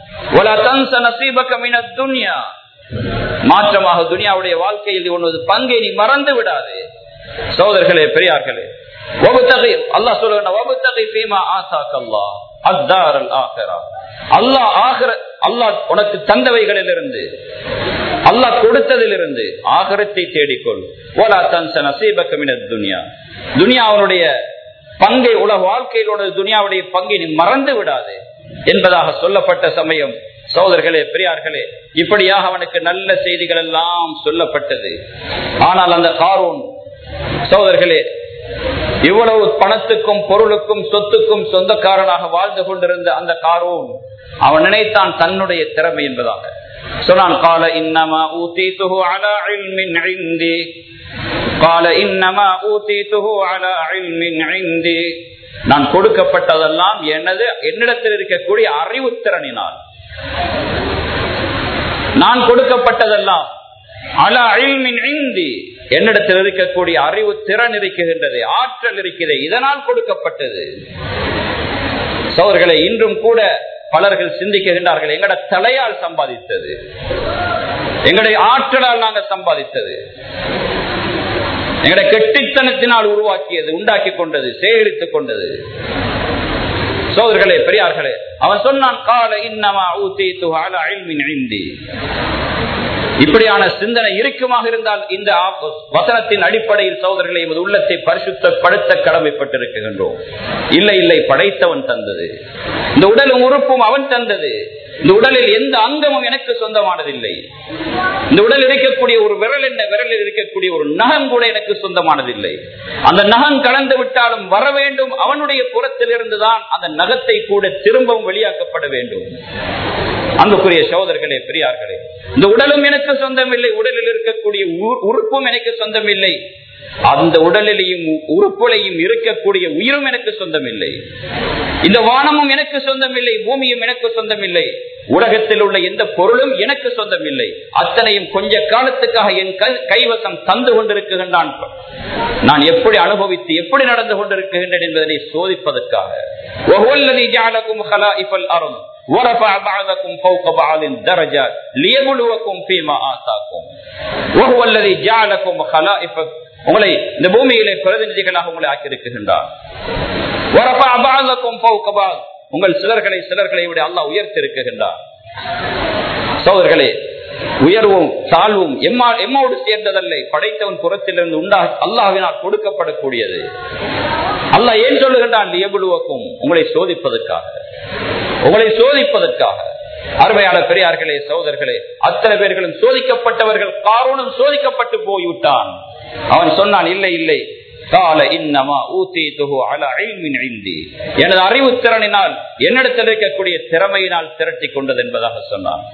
துன்யா மாற்றமாக துனியாவுடைய வாழ்க்கையில் உனது பங்கை நீ மறந்து விடாது சோதர்களே பெரியார்களே அல்லாஹ் அல்லாஹ் உனக்கு தந்தவைகளிலிருந்து அல்லாஹ் கொடுத்ததிலிருந்து ஆகரத்தை தேடிக்கொள் ஓலா தன்ச நசீபக்கமின துனியா துனியா அவனுடைய பங்கை உலக வாழ்க்கையிலோட துனியாவுடைய பங்கை நீ மறந்து விடாது என்பதாக சொல்லப்பட்ட சமயம் சோதர்களே பெரியார்களே இப்படியாக அவனுக்கு நல்ல செய்திகள் எல்லாம் சொல்லப்பட்டது ஆனால் அந்த காரோன் சோதர்களே இவ்வளவு பணத்துக்கும் பொருளுக்கும் சொத்துக்கும் சொந்தக்காரனாக வாழ்ந்து கொண்டிருந்த அந்த காரோன் அவன் நினைத்தான் தன்னுடைய திறமை என்பதாக சொன்னான் கால இன்னமா ஊத்தீத்துஹு அலா இல்மின் இந்தி கால இன்னமா ஊத்தீத்துஹு அலா இல்மின் இந்தி நான் கொடுக்கப்பட்டதெல்லாம் எனது என்னிடத்தில் இருக்கக்கூடிய அறிவுத்திறனினால் நான் கொடுக்கப்பட்டதெல்லாம் அல அழிமின் ஐந்தி என்னிடத்தில் இருக்கக்கூடிய அறிவு திறன் இருக்குகின்றது ஆற்றல் இருக்குது இதனால் கொடுக்கப்பட்டது சோர்களே இன்றும் கூட பலர்கள் சிந்திக்கின்றார்கள் எங்கட தலையால் சம்பாதித்தது எங்களுடைய ஆற்றலால் நாங்கள் சம்பாதித்தது எங்களுடைய கெட்டித்தனத்தினால் உருவாக்கியது உண்டாக்கி கொண்டது சேகரித்துக் கொண்டது சோதர்களே பெரியார்களே அவன் சொன்னான் கால இன்னமா ஊத்தி துகால அழிமின் ஐந்தி இப்படியான சிந்தனை இருக்குமாக இருந்தால் இந்த ஆ- வசனத்தின் அடிப்படையில் சகோதரர்களை எமது உள்ளத்தை பரிசுத்தப்படுத்த கடமைப்பட்டிருக்கின்றோம் இல்லை இல்லை படைத்தவன் தந்தது இந்த உடலும் உறுப்பும் அவன் தந்தது இந்த உடலில் எந்த அங்கமும் எனக்கு சொந்தமானதில்லை இந்த உடலில் இருக்கக்கூடிய ஒரு விரல் என்ன விரலில் இருக்கக்கூடிய ஒரு நகம் கூட எனக்கு சொந்தமானதில்லை அந்த நகம் கலந்து விட்டாலும் வர வேண்டும் அவனுடைய புறத்தில் இருந்துதான் அந்த நகத்தை கூட திரும்பவும் வெளியாக்கப்பட வேண்டும் அன்புக்குரிய சகோதரர்களே பெரியார்களே இந்த உடலும் எனக்கு சொந்தமில்லை உடலில் இருக்கக்கூடிய உரு- உறுப்பும் எனக்கு சொந்தமில்லை அந்த உடலிலையும் உறுப்புலையும் இருக்கக்கூடிய உயிரும் எனக்கு சொந்தமில்லை இந்த வானமும் எனக்கு சொந்தமில்லை பூமியும் எனக்கு சொந்தமில்லை உலகத்தில் உள்ள எந்த பொருளும் எனக்கு சொந்தமில்லை அத்தனையும் கொஞ்ச காலத்துக்காக என் கை- கைவசம் தந்து கொண்டிருக்கின்றான் நான் எப்படி அனுபவித்து எப்படி நடந்து கொண்டிருக்கின்றேன் என்பதனை சோதிப்பதற்காக وَهُوَ الَّذِي جَعَلَكُمْ خَلَائِفَ الْأَرْضِ وَرَفَعَ بَعْضَكُمْ فَوْقَ بَعْضٍ دَرَجَاتٍ لِيَبْلُوَكُمْ فِيمَا آتَاكُمْ وَهُوَ الَّذِي جَعَلَكُمْ خَلَائِفَ உங்களை இந்த பூமியிலே பிரதிநிதிகளாக உங்களை ஆக்கியிருக்கின்றார் وَرَفَعَ بَعْضَكُمْ فَوْقَ بَعْضٍ உங்கள் சிலர்களை சிலர்களை விட அல்லாஹ் உயர்த்திருக்கின்றார் சோதர்களே உயர்வும் தாழ்வும் எம்மா எம்மோடு சேர்ந்ததல்ல படைத்தவன் புறத்திலிருந்து உண்டா அல்லாஹினால் கொடுக்கப்படக்கூடியது அல்லாஹ் ஏன் சொல்லுகின்றான் எவ்வளவுக்கும் உங்களை சோதிப்பதற்காக உங்களை சோதிப்பதற்காக அருமையான பெரியார்களே சகோதரர்களே அத்தனை பேர்களும் சோதிக்கப்பட்டவர்கள் காரணம் சோதிக்கப்பட்டு போய்விட்டான் அவன் சொன்னான் இல்லை இல்லை கால இன்னமா ஊத்தீதுஹு அலா இல்மின் இந்தி எனது அறிவு திறனினால் என்னிடத்தில் இருக்கக்கூடிய திறமையினால் திரட்டி கொண்டது என்பதாக சொன்னான்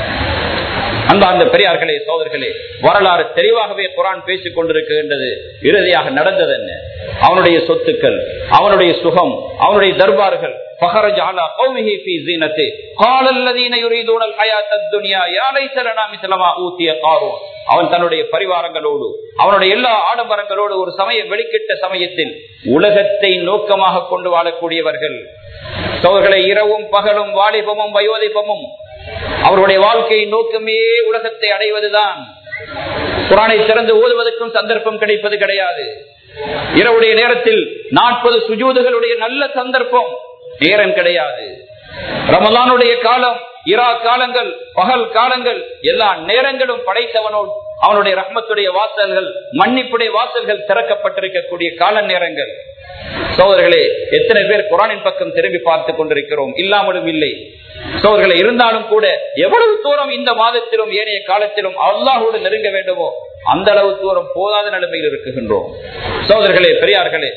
அந்த அந்த பெரியார்களே சோதர்களே வரலாறு தெளிவாகவே குரான் பேசிக் கொண்டிருக்கின்றது இறுதியாக நடந்தது என்ன அவனுடைய சொத்துக்கள் அவனுடைய சுகம் அவனுடைய தர்பார்கள் فخرج على قومه في زينته قال الذين يريدون الحياة الدنيا يا ليت لنا مثل ما أوتي قارون அவன் தன்னுடைய பரிவாரங்களோடு அவனுடைய எல்லா ஆடம்பரங்களோடு ஒரு சமயம் வெளிக்கிட்ட சமயத்தில் உலகத்தை நோக்கமாக கொண்டு வாழக்கூடியவர்கள் சோழர்களை இரவும் பகலும் வாலிபமும் வயோதிபமும் அவருடைய வாழ்க்கையின் நோக்கமே உலகத்தை அடைவதுதான் குரானை திறந்து ஓதுவதற்கும் சந்தர்ப்பம் கிடைப்பது கிடையாது இரவுடைய நேரத்தில் நாற்பது சுஜூதுகளுடைய நல்ல சந்தர்ப்பம் நேரம் கிடையாது ரமலானுடைய காலம் இரா காலங்கள் பகல் காலங்கள் எல்லா நேரங்களும் படைத்தவனோடு அவனுடைய ரஹ்மத்துடைய வாசல்கள் மன்னிப்புடைய வாசல்கள் திறக்கப்பட்டிருக்கக்கூடிய கால நேரங்கள் சோதர்களே எத்தனை பேர் குரானின் பக்கம் திரும்பி பார்த்து கொண்டிருக்கிறோம் இல்லாமலும் இல்லை சோதர்களை இருந்தாலும் கூட எவ்வளவு தூரம் இந்த மாதத்திலும் ஏனைய காலத்திலும் அல்லாஹோடு நெருங்க வேண்டுமோ அந்த அளவு தூரம் போதாத நிலைமையில் இருக்குகின்றோம் சோதர்களே பெரியார்களே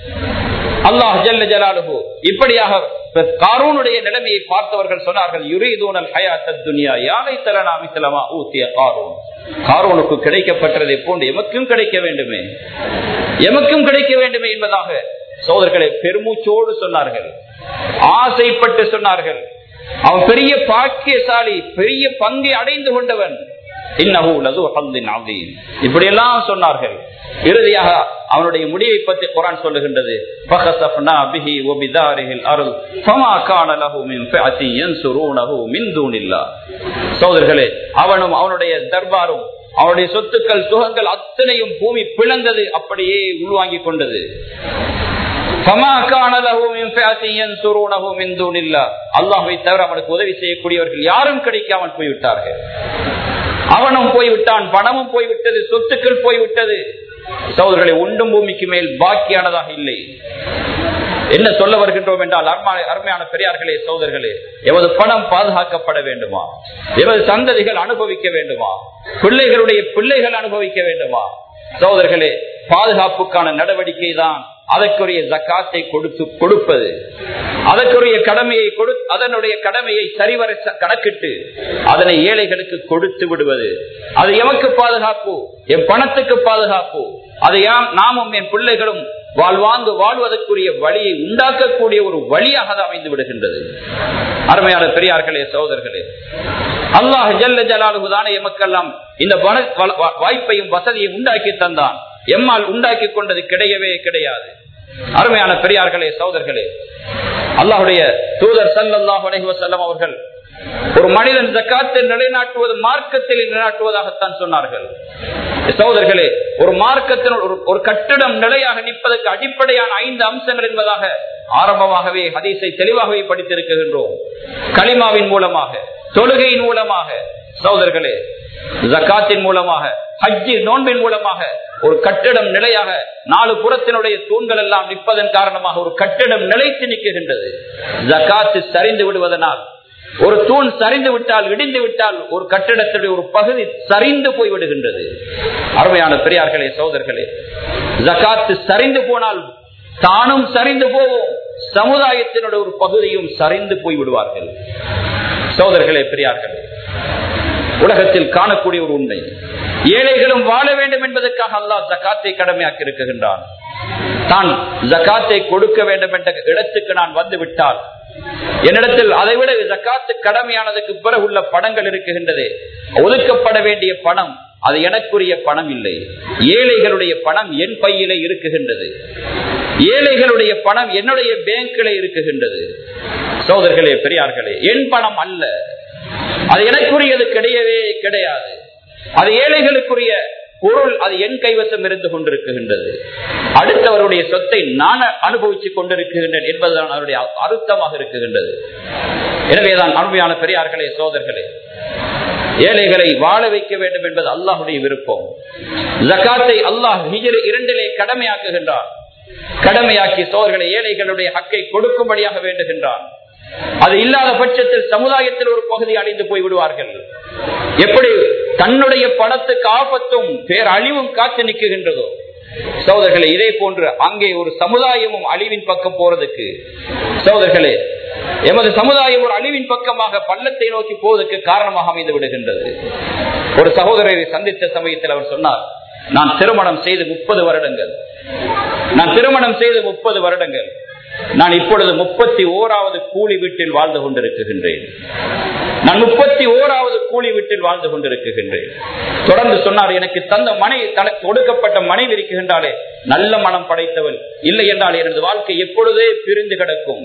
அல்லாஹ் ஜல்ல ஜலாலுஹு இப்படியாக காரூனுடைய நிலைமையை பார்த்தவர்கள் சொன்னார்கள் யுரீதூனல் ஹயாத்தத் துனியா யானை தலனா மிசலமா ஊத்திய காரூன் காரூனுக்கு கிடைக்கப்பட்டதை போன்று எமக்கும் கிடைக்க வேண்டுமே எமக்கும் கிடைக்க வேண்டுமே என்பதாக சோதர்களை பெருமூச்சோடு சொன்னார்கள் ஆசைப்பட்டு சொன்னார்கள் அவன் பெரிய பாக்கியசாலி பெரிய பங்கை அடைந்து கொண்டவன் இப்படி எல்லாம் சொன்னார்கள் இறுதியாக அவனுடைய முடிவை பற்றி குரான் சொல்லுகின்றது சோதர்களே அவனும் அவனுடைய தர்பாரும் அவனுடைய சொத்துக்கள் சுகங்கள் அத்தனையும் பூமி பிளந்தது அப்படியே உள்வாங்கிக் கொண்டது அல்லாஹை தவிர அவனுக்கு உதவி செய்யக்கூடியவர்கள் யாரும் கிடைக்காமல் போய்விட்டார்கள் அவனும் போய்விட்டான் பணமும் போய்விட்டது சொத்துக்கள் போய்விட்டது சோதர்களை ஒன்றும் பூமிக்கு மேல் பாக்கியானதாக இல்லை என்ன சொல்ல வருகின்றோம் என்றால் அருமையான பெரியார்களே சோதர்களே எமது பணம் பாதுகாக்கப்பட வேண்டுமா எமது சந்ததிகள் அனுபவிக்க வேண்டுமா பிள்ளைகளுடைய பிள்ளைகள் அனுபவிக்க வேண்டுமா சோதர்களே பாதுகாப்புக்கான நடவடிக்கை தான் அதற்குரிய ஜக்காத்தை கொடுத்து கொடுப்பது அதற்குரிய கடமையை கொடு அதனுடைய கடமையை சரிவர கணக்கிட்டு அதனை ஏழைகளுக்கு கொடுத்து விடுவது அது எமக்கு பாதுகாப்பு என் பணத்துக்கு பாதுகாப்பு அதை நாமும் என் பிள்ளைகளும் வாழ்வாங்கு வாழ்வதற்குரிய வழியை உண்டாக்கக்கூடிய ஒரு வழியாக அது அமைந்து விடுகின்றது அருமையான பெரியார்களே சகோதரர்களே அல்லாஹ் ஜல்ல ஜலாலுகு தானே எமக்கெல்லாம் இந்த வாய்ப்பையும் வசதியை உண்டாக்கி தந்தான் எம்மால் உண்டாக்கி கொண்டது கிடையவே கிடையாது அருமையான பெரியார்களே சகோதரர்களே அல்லாஹுடைய தூதர் சல்லாஹ் அலைவசல்லம் அவர்கள் ஒரு மனிதன் ஜக்காத்தை நிலைநாட்டுவது மார்க்கத்தில் நிலைநாட்டுவதாகத்தான் சொன்னார்கள் சகோதரர்களே ஒரு மார்க்கத்தின் ஒரு கட்டிடம் நிலையாக நிற்பதற்கு அடிப்படையான ஐந்து அம்சங்கள் என்பதாக ஆரம்பமாகவே ஹதீஸை தெளிவாகவே படித்திருக்கின்றோம் களிமாவின் மூலமாக தொழுகையின் மூலமாக சகோதரர்களே ஜக்காத்தின் மூலமாக ஹஜ்ஜி நோன்பின் மூலமாக ஒரு கட்டிடம் நிலையாக நாலு புறத்தினுடைய தூண்கள் எல்லாம் நிற்பதன் காரணமாக ஒரு கட்டிடம் நிலைத்து நிற்கின்றது ஜக்காத்து சரிந்து விடுவதனால் ஒரு தூண் சரிந்து விட்டால் இடிந்து விட்டால் ஒரு கட்டிடத்துடைய ஒரு பகுதி சரிந்து போய் விடுகின்றது அருமையான பெரியார்களே சோதர்களே ஜக்காத்து சரிந்து போனால் தானும் சரிந்து போவோம் சமுதாயத்தினுடைய ஒரு பகுதியும் சரிந்து போய் விடுவார்கள் சோதர்களே பெரியார்களே உலகத்தில் காணக்கூடிய ஒரு உண்மை ஏழைகளும் வாழ வேண்டும் என்பதற்காக அல்லாஹ் ஜக்காத்தை கடமையாக்கி இருக்குகின்றான் தான் ஜக்காத்தை கொடுக்க வேண்டும் என்ற இடத்துக்கு நான் வந்து விட்டால் என்னிடத்தில் அதை விட ஜக்காத்து கடமையானதுக்கு பிறகு உள்ள பணங்கள் இருக்குகின்றது ஒதுக்கப்பட வேண்டிய பணம் அது எனக்குரிய பணம் இல்லை ஏழைகளுடைய பணம் என் பையிலே இருக்குகின்றது ஏழைகளுடைய பணம் என்னுடைய பேங்கில இருக்குகின்றது சோதர்களே பெரியார்களே என் பணம் அல்ல அது எனக்குரியது கிடையவே கிடையாது அது ஏழைகளுக்குரிய பொருள் அது என் கைவசம் இருந்து கொண்டிருக்கின்றது அடுத்தவருடைய சொத்தை நான் அனுபவித்துக் கொண்டிருக்கின்றேன் என்பதுதான் அவருடைய அர்த்தமாக இருக்குகின்றது எனவேதான் அருமையான பெரியார்களே சோதர்களே ஏழைகளை வாழ வைக்க வேண்டும் என்பது அல்லாஹுடைய விருப்பம் ஜக்காத்தை அல்லாஹ் ஹிஜர் இரண்டிலே கடமையாக்குகின்றான் கடமையாக்கி சோதர்களை ஏழைகளுடைய ஹக்கை கொடுக்கும்படியாக வேண்டுகின்றான் அது இல்லாத பட்சத்தில் சமுதாயத்தில் ஒரு பகுதி அழிந்து போய் விடுவார்கள் எப்படி தன்னுடைய பணத்துக்கு ஆபத்தும் பேரழிவும் காத்து நிற்குகின்றதோ சோதர்களே இதே போன்று அங்கே ஒரு சமுதாயமும் அழிவின் பக்கம் போறதுக்கு சோதர்களே எமது சமுதாயம் ஒரு அழிவின் பக்கமாக பள்ளத்தை நோக்கி போவதற்கு காரணமாக அமைந்து விடுகின்றது ஒரு சகோதரரை சந்தித்த சமயத்தில் அவர் சொன்னார் நான் திருமணம் செய்து முப்பது வருடங்கள் நான் திருமணம் செய்து முப்பது வருடங்கள் நான் இப்பொழுது முப்பத்தி ஓராவது கூலி வீட்டில் வாழ்ந்து கொண்டிருக்கின்றேன் நான் முப்பத்தி ஓராவது கூலி வீட்டில் வாழ்ந்து கொண்டிருக்கின்றேன் தொடர்ந்து சொன்னார் எனக்கு தந்த மனைவி தனக்கு கொடுக்கப்பட்ட மனைவி இருக்கின்றாலே நல்ல மனம் படைத்தவள் இல்லை என்றால் எனது வாழ்க்கை எப்பொழுதே பிரிந்து கிடக்கும்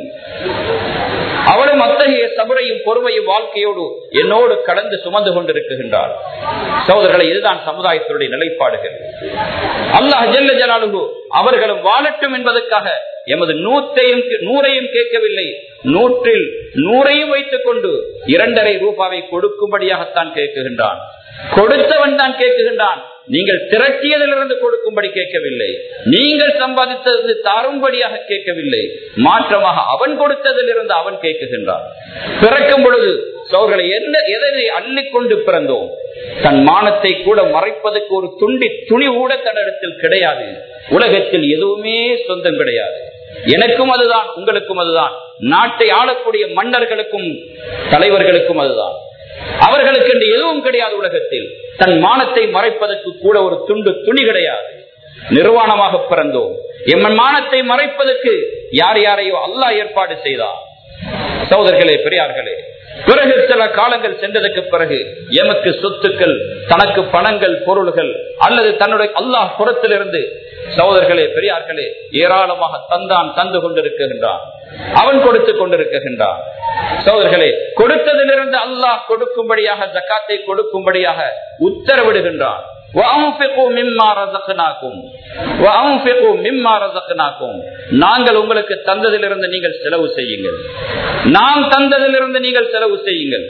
அவளும் அத்தகைய சபரையும் பொறுமையும் வாழ்க்கையோடு என்னோடு கடந்து சுமந்து கொண்டிருக்கின்றார் சகோதரர்களை இதுதான் சமுதாயத்தினுடைய நிலைப்பாடுகள் அல்லாஹ் ஜெல்ல ஜலாலுகு அவர்களும் வாழட்டும் என்பதற்காக எமது நூத்தையும் நூறையும் கேட்கவில்லை நூற்றில் நூறையும் வைத்துக் கொண்டு இரண்டரை ரூபாவை கொடுக்கும்படியாகத்தான் கேட்குகின்றான் கொடுத்தவன் தான் கேட்குகின்றான் நீங்கள் திரட்டியதிலிருந்து கொடுக்கும்படி கேட்கவில்லை நீங்கள் சம்பாதித்தது தாரும்படியாக கேட்கவில்லை மாற்றமாக அவன் கொடுத்ததிலிருந்து அவன் கேட்குகின்றான் பிறக்கும் பொழுது சோர்களை என்ன எதனை அள்ளிக்கொண்டு பிறந்தோம் தன் மானத்தை கூட மறைப்பதற்கு ஒரு துண்டி துணி கூட தன்னிடத்தில் கிடையாது உலகத்தில் எதுவுமே சொந்தம் கிடையாது எனக்கும் அதுதான் உங்களுக்கும் அதுதான் நாட்டை ஆளக்கூடிய மன்னர்களுக்கும் தலைவர்களுக்கும் அதுதான் அவர்களுக்கு என்று எதுவும் கிடையாது உலகத்தில் தன் மானத்தை மறைப்பதற்கு கூட ஒரு துண்டு துணி கிடையாது நிர்வாணமாக பிறந்தோம் எம்மன் மானத்தை மறைப்பதற்கு யார் யாரையோ அல்லாஹ் ஏற்பாடு செய்தார் சகோதரர்களே பெரியார்களே பிறகு சில காலங்கள் சென்றதற்கு பிறகு எமக்கு சொத்துக்கள் தனக்கு பணங்கள் பொருள்கள் அல்லது தன்னுடைய அல்லாஹ் புறத்திலிருந்து சகோதரர்களே பெரியார்களே ஏராளமாக தந்தான் தந்து கொண்டிருக்கின்றான் அவன் கொடுத்து கொண்டிருக்கின்றான் சகோதரர்களே கொடுத்ததிலிருந்து அல்லாஹ் கொடுக்கும்படியாக ஜக்காத்தை கொடுக்கும்படியாக உத்தரவிடுகின்றான் நாங்கள் உங்களுக்கு தந்ததிலிருந்து நீங்கள் செலவு செய்யுங்கள் நாம் தந்ததிலிருந்து நீங்கள் செலவு செய்யுங்கள்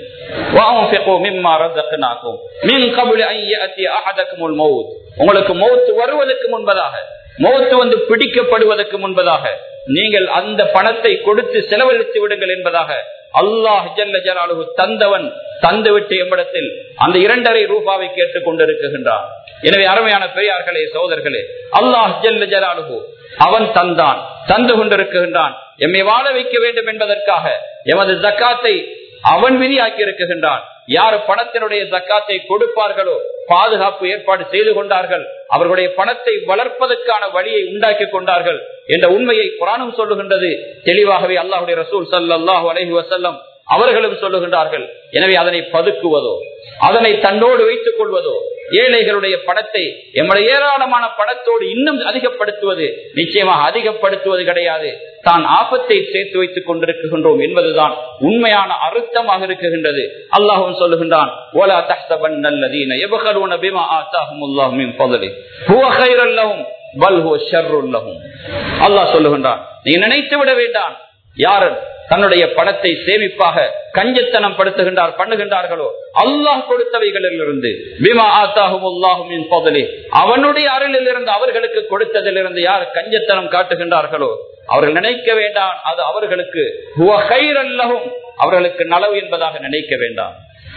உங்களுக்கு மௌத்து வருவதற்கு முன்பதாக மௌத்து வந்து பிடிக்கப்படுவதற்கு முன்பதாக நீங்கள் அந்த பணத்தை கொடுத்து செலவழித்து விடுங்கள் என்பதாக அல்லாஹ் ஜல்ல ஜலாலுகு தந்தவன் தந்துவிட்டு எம்மிடத்தில் அந்த இரண்டரை ரூபாவை கேட்டுக் கொண்டிருக்கின்றான் எனவே அருமையான பெரியார்களே சோதர்களே அல்லாஹ் ஜல்ல ஜலாலுகு அவன் தந்தான் தந்து கொண்டிருக்கின்றான் எம்மை வாழ வைக்க வேண்டும் என்பதற்காக எமது ஜக்காத்தை அவன் விதியாக்கி இருக்கின்றான் யார் பணத்தினுடைய ஜக்காத்தை கொடுப்பார்களோ பாதுகாப்பு ஏற்பாடு செய்து கொண்டார்கள் அவர்களுடைய பணத்தை வளர்ப்பதற்கான வழியை உண்டாக்கி கொண்டார்கள் என்ற உண்மையை குரானும் சொல்லுகின்றது தெளிவாகவே அல்லாஹுடைய ரசூல் சல்லாஹூ அலஹி வசல்லம் அவர்களும் சொல்லுகின்றார்கள் எனவே அதனை பதுக்குவதோ அதனை தன்னோடு வைத்துக் கொள்வதோ ஏழைகளுடைய பணத்தை எம்முடைய ஏராளமான பணத்தோடு இன்னும் அதிகப்படுத்துவது நிச்சயமாக அதிகப்படுத்துவது கிடையாது தான் ஆபத்தை சேர்த்து வைத்துக் கொண்டிருக்கின்றோம் என்பதுதான் உண்மையான அர்த்தமாக இருக்குகின்றது அல்லாஹும் சொல்லுகின்றான் ஓலா தஹ்சபன் நல்லதீன எபகருன பிமா ஆத்தாஹும் அல்லாஹும் பதலி ஹுவ கைரல்லஹும் பல் ஹுவ ஷர்ருல்லஹும் அல்லாஹ் சொல்லுகின்றான் நீ நினைத்து விட வேண்டாம் யார் தன்னுடைய பணத்தை சேமிப்பாக கஞ்சத்தனம் படுத்துகின்றார் பண்ணுகின்றார்களோ அல்லாஹ் கொடுத்தவைகளிலிருந்து பிமா ஆத்தாகும் அல்லாஹுமின் போதலே அவனுடைய அருளில் இருந்து அவர்களுக்கு கொடுத்ததிலிருந்து யார் கஞ்சத்தனம் காட்டுகின்றார்களோ அவர்கள் நினைக்க வேண்டாம் அது அவர்களுக்கு அவர்களுக்கு நலவு என்பதாக நினைக்க வேண்டாம்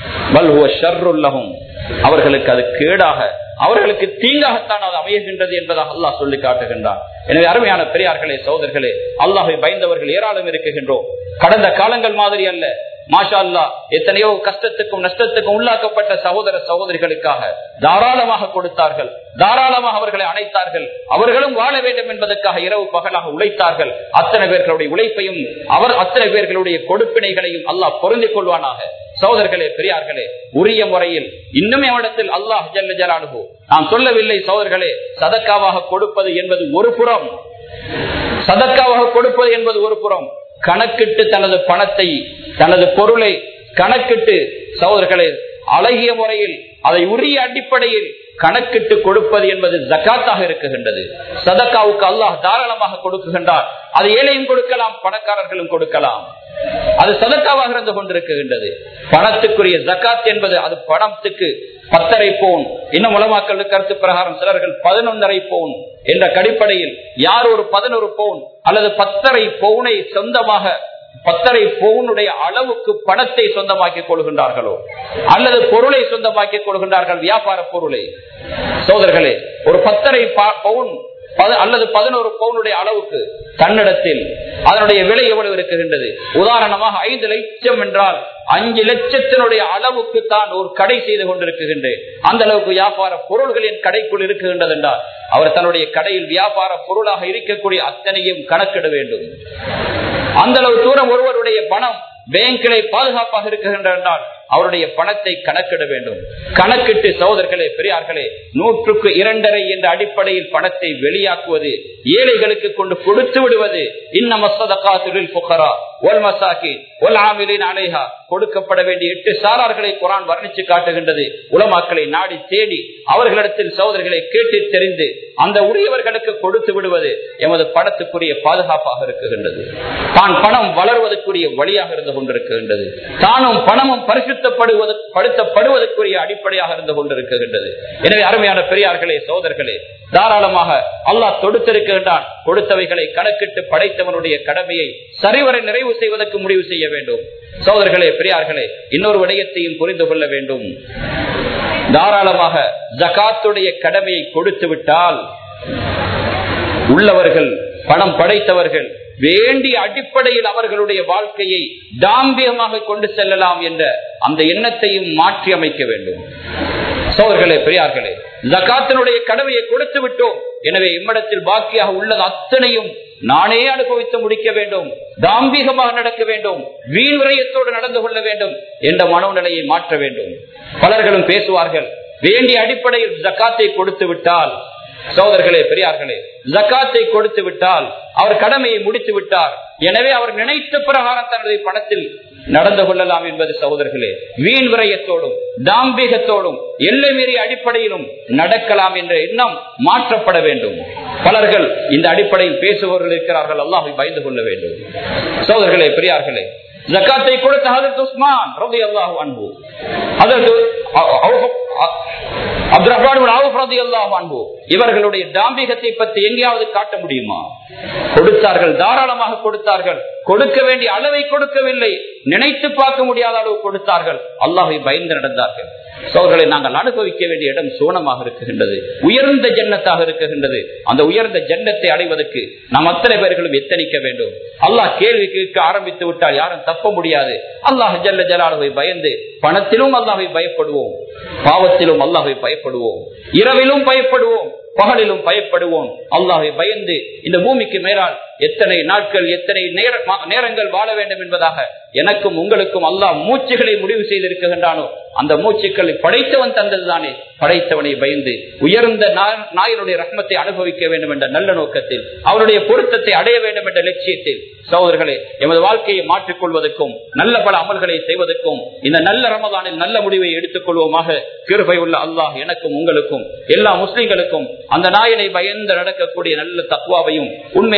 அவர்களுக்கு அது கேடாக அவர்களுக்கு தீங்காகத்தான் அது அமைகின்றது என்பதாக அல்லாஹ் சொல்லி காட்டுகின்றான் எனவே அருமையான பெரியார்களே சோதர்களே அல்லாஹை பயந்தவர்கள் ஏராளம் இருக்குகின்றோம் கடந்த காலங்கள் மாதிரி அல்ல மாஷா அல்லா எத்தனையோ கஷ்டத்துக்கும் நஷ்டத்துக்கும் உள்ளாக்கப்பட்ட சகோதர சகோதரிகளுக்காக தாராளமாக கொடுத்தார்கள் தாராளமாக அவர்களை அணைத்தார்கள் அவர்களும் வாழ வேண்டும் என்பதற்காக இரவு பகலாக உழைத்தார்கள் அத்தனை பேர்களுடைய உழைப்பையும் அவர் அத்தனை பேர்களுடைய கொடுப்பினைகளையும் அல்லாஹ் பொருந்திக் கொள்வானாக சோதர்களே பெரியார்களே உரிய முறையில் இன்னும் எவ்விடத்தில் அல்லாஹ் ஜல்ல ஜலானுகு நான் சொல்லவில்லை சோதர்களே சதக்காவாக கொடுப்பது என்பது ஒரு புறம் சதக்காவாக கொடுப்பது என்பது ஒரு புறம் கணக்கிட்டு தனது பணத்தை தனது பொருளை கணக்கிட்டு சகோதரர்களே அழகிய முறையில் அதை உரிய அடிப்படையில் கணக்கிட்டு கொடுப்பது என்பது ஜக்காத்தாக இருக்குகின்றது சதக்காவுக்கு அல்லாஹ் தாராளமாக கொடுக்குகின்றார் அது ஏழையும் கொடுக்கலாம் பணக்காரர்களும் கொடுக்கலாம் அது சதக்காவாக இருந்து கொண்டிருக்கின்றது பணத்துக்குரிய ஜக்காத் என்பது அது பணத்துக்கு பத்தரை பவுன் இன்னும் உலமாக்கள் கருத்து பிரகாரம் சிலர்கள் பதினொன்றரை பவுன் என்ற கடிப்படையில் யார் ஒரு பதினோரு பவுன் அல்லது பத்தரை பவுனை சொந்தமாக பத்தரை பவுனுடைய அளவுக்கு பணத்தை சொந்தமாக்கிக் கொள்கின்றார்களோ அல்லது பொருளை சொந்தமாக்கிக் கொள்கின்றார்கள் வியாபார பொருளை சோதர்களே ஒரு பத்தரை பவுன் அல்லது பதினோரு பவுனுடைய அளவுக்கு தன்னிடத்தில் அதனுடைய விலை எவ்வளவு இருக்குகின்றது உதாரணமாக ஐந்து லட்சம் என்றால் அஞ்சு லட்சத்தினுடைய அளவுக்கு தான் ஒரு கடை செய்து கொண்டிருக்கின்றேன் அந்த அளவுக்கு வியாபார பொருள்களின் கடைக்குள் இருக்குகின்றது என்றால் அவர் தன்னுடைய கடையில் வியாபார பொருளாக இருக்கக்கூடிய அத்தனையும் கணக்கிட வேண்டும் அந்த அளவு தூரம் ஒருவருடைய பணம் பேங்கிலே பாதுகாப்பாக இருக்கின்றால் அவருடைய பணத்தை கணக்கிட வேண்டும் கணக்கிட்டு சகோதரர்களே பெரியார்களே நூற்றுக்கு இரண்டரை என்ற அடிப்படையில் பணத்தை வெளியாக்குவது ஏழைகளுக்கு கொண்டு கொடுத்து விடுவது கொடுக்கப்பட வேண்டிய எட்டு சாரார்களை குரான் வர்ணிச்சு காட்டுகின்றது உலமாக்களை நாடி தேடி அவர்களிடத்தில் சகோதரர்களை கேட்டு தெரிந்து அந்த உரியவர்களுக்கு கொடுத்து விடுவது எமது பணத்துக்குரிய பாதுகாப்பாக இருக்குகின்றது தான் பணம் வளர்வதற்குரிய வழியாக இருந்து கொண்டிருக்கின்றது தானும் பணமும் பரிசுத்தப்படுவது படுத்தப்படுவதற்குரிய அடிப்படையாக இருந்து கொண்டிருக்கின்றது எனவே அருமையான பெரியார்களே சோதர்களே தாராளமாக அல்லாஹ் தொடுத்திருக்கின்றான் கொடுத்தவைகளை கணக்கிட்டு படைத்தவனுடைய கடமையை சரிவரை நிறைவு செய்வதற்கு முடிவு செய்ய வேண்டும் சோதர்களே பெரியார்களே இன்னொரு விடயத்தையும் புரிந்து கொள்ள வேண்டும் தாராளமாக ஜகாத்துடைய கடமையை கொடுத்து விட்டால் உள்ளவர்கள் பணம் படைத்தவர்கள் வேண்டிய அடிப்படையில் அவர்களுடைய வாழ்க்கையை தாம்பியமாக கொண்டு செல்லலாம் என்ற அந்த எண்ணத்தையும் மாற்றி அமைக்க வேண்டும் சோதர்களே பெரியார்களே ஜக்காத்தினுடைய கடமையை கொடுத்து விட்டோம் எனவே இம்மிடத்தில் பாக்கியாக உள்ளது அத்தனையும் நானே அனுபவித்து முடிக்க வேண்டும் தாம்பிகமாக நடக்க வேண்டும் வீண் விரயத்தோடு நடந்து கொள்ள வேண்டும் என்ற மனோநிலையை மாற்ற வேண்டும் பலர்களும் பேசுவார்கள் வேண்டிய அடிப்படையில் ஜக்காத்தை கொடுத்து விட்டால் சோதர்களே பெரியார்களே ஜக்காத்தை கொடுத்து விட்டால் அவர் கடமையை முடித்து விட்டார் எனவே அவர் நினைத்த பிரகாரம் தனது பணத்தில் நடந்து கொள்ளலாம் என்பது சகோதரர்களே வீண் விரயத்தோடும் தாம்பிகத்தோடும் எல்லை மீறிய அடிப்படையிலும் நடக்கலாம் என்ற எண்ணம் மாற்றப்பட வேண்டும் பலர்கள் இந்த அடிப்படையில் பேசுபவர்கள் இருக்கிறார்கள் அல்லாஹை பயந்து கொள்ள வேண்டும் சகோதரர்களே பெரியார்களே ஜக்காத்தை கொடுத்த ஹதரத் உஸ்மான் ரவி அல்லாஹு அன்பு அன்பு இவர்களுடைய தாம்பிகத்தை பற்றி எங்கேயாவது காட்ட முடியுமா கொடுத்தார்கள் தாராளமாக கொடுத்தார்கள் கொடுக்க வேண்டிய அளவை கொடுக்கவில்லை நினைத்து பார்க்க முடியாத அளவு கொடுத்தார்கள் அல்லாஹை பயந்து நடந்தார்கள் சோழர்களை நாங்கள் அனுபவிக்க வேண்டிய இடம் சோனமாக இருக்குகின்றது உயர்ந்த ஜன்னத்தாக இருக்குகின்றது அந்த உயர்ந்த ஜன்னத்தை அடைவதற்கு நாம் அத்தனை பேர்களும் எத்தனிக்க வேண்டும் அல்லாஹ் கேள்வி கேட்க ஆரம்பித்து விட்டால் யாரும் தப்ப முடியாது அல்லாஹ் ஜல்ல ஜலாலுவை பயந்து பணத்திலும் அல்லாஹை பயப்படுவோம் பாவத்திலும் அல்லாஹை பயப்படுவோம் இரவிலும் பயப்படுவோம் பகலிலும் பயப்படுவோம் அல்லாஹை பயந்து இந்த பூமிக்கு மேலால் எத்தனை நாட்கள் எத்தனை நேரங்கள் வாழ வேண்டும் என்பதாக எனக்கும் உங்களுக்கும் அல்லாஹ் மூச்சுகளை முடிவு செய்திருக்கின்றானோ அந்த மூச்சுக்களை படைத்தவன் தந்ததுதானே படைத்தவனை பயந்து உயர்ந்த நாயனுடைய ரத்மத்தை அனுபவிக்க வேண்டும் என்ற நல்ல நோக்கத்தில் அவருடைய பொருத்தத்தை அடைய வேண்டும் என்ற லட்சியத்தில் சகோதரர்களே எமது வாழ்க்கையை மாற்றிக் கொள்வதற்கும் நல்ல பல அமல்களை செய்வதற்கும் இந்த நல்ல ரமதானில் நல்ல முடிவை எடுத்துக் கொள்வோமாக கிருபை உள்ள அல்லாஹ் எனக்கும் உங்களுக்கும் எல்லா முஸ்லிம்களுக்கும் அந்த நாயனை பயந்து நடக்கக்கூடிய நல்ல தக்குவாவையும் உண்மையான உள்ள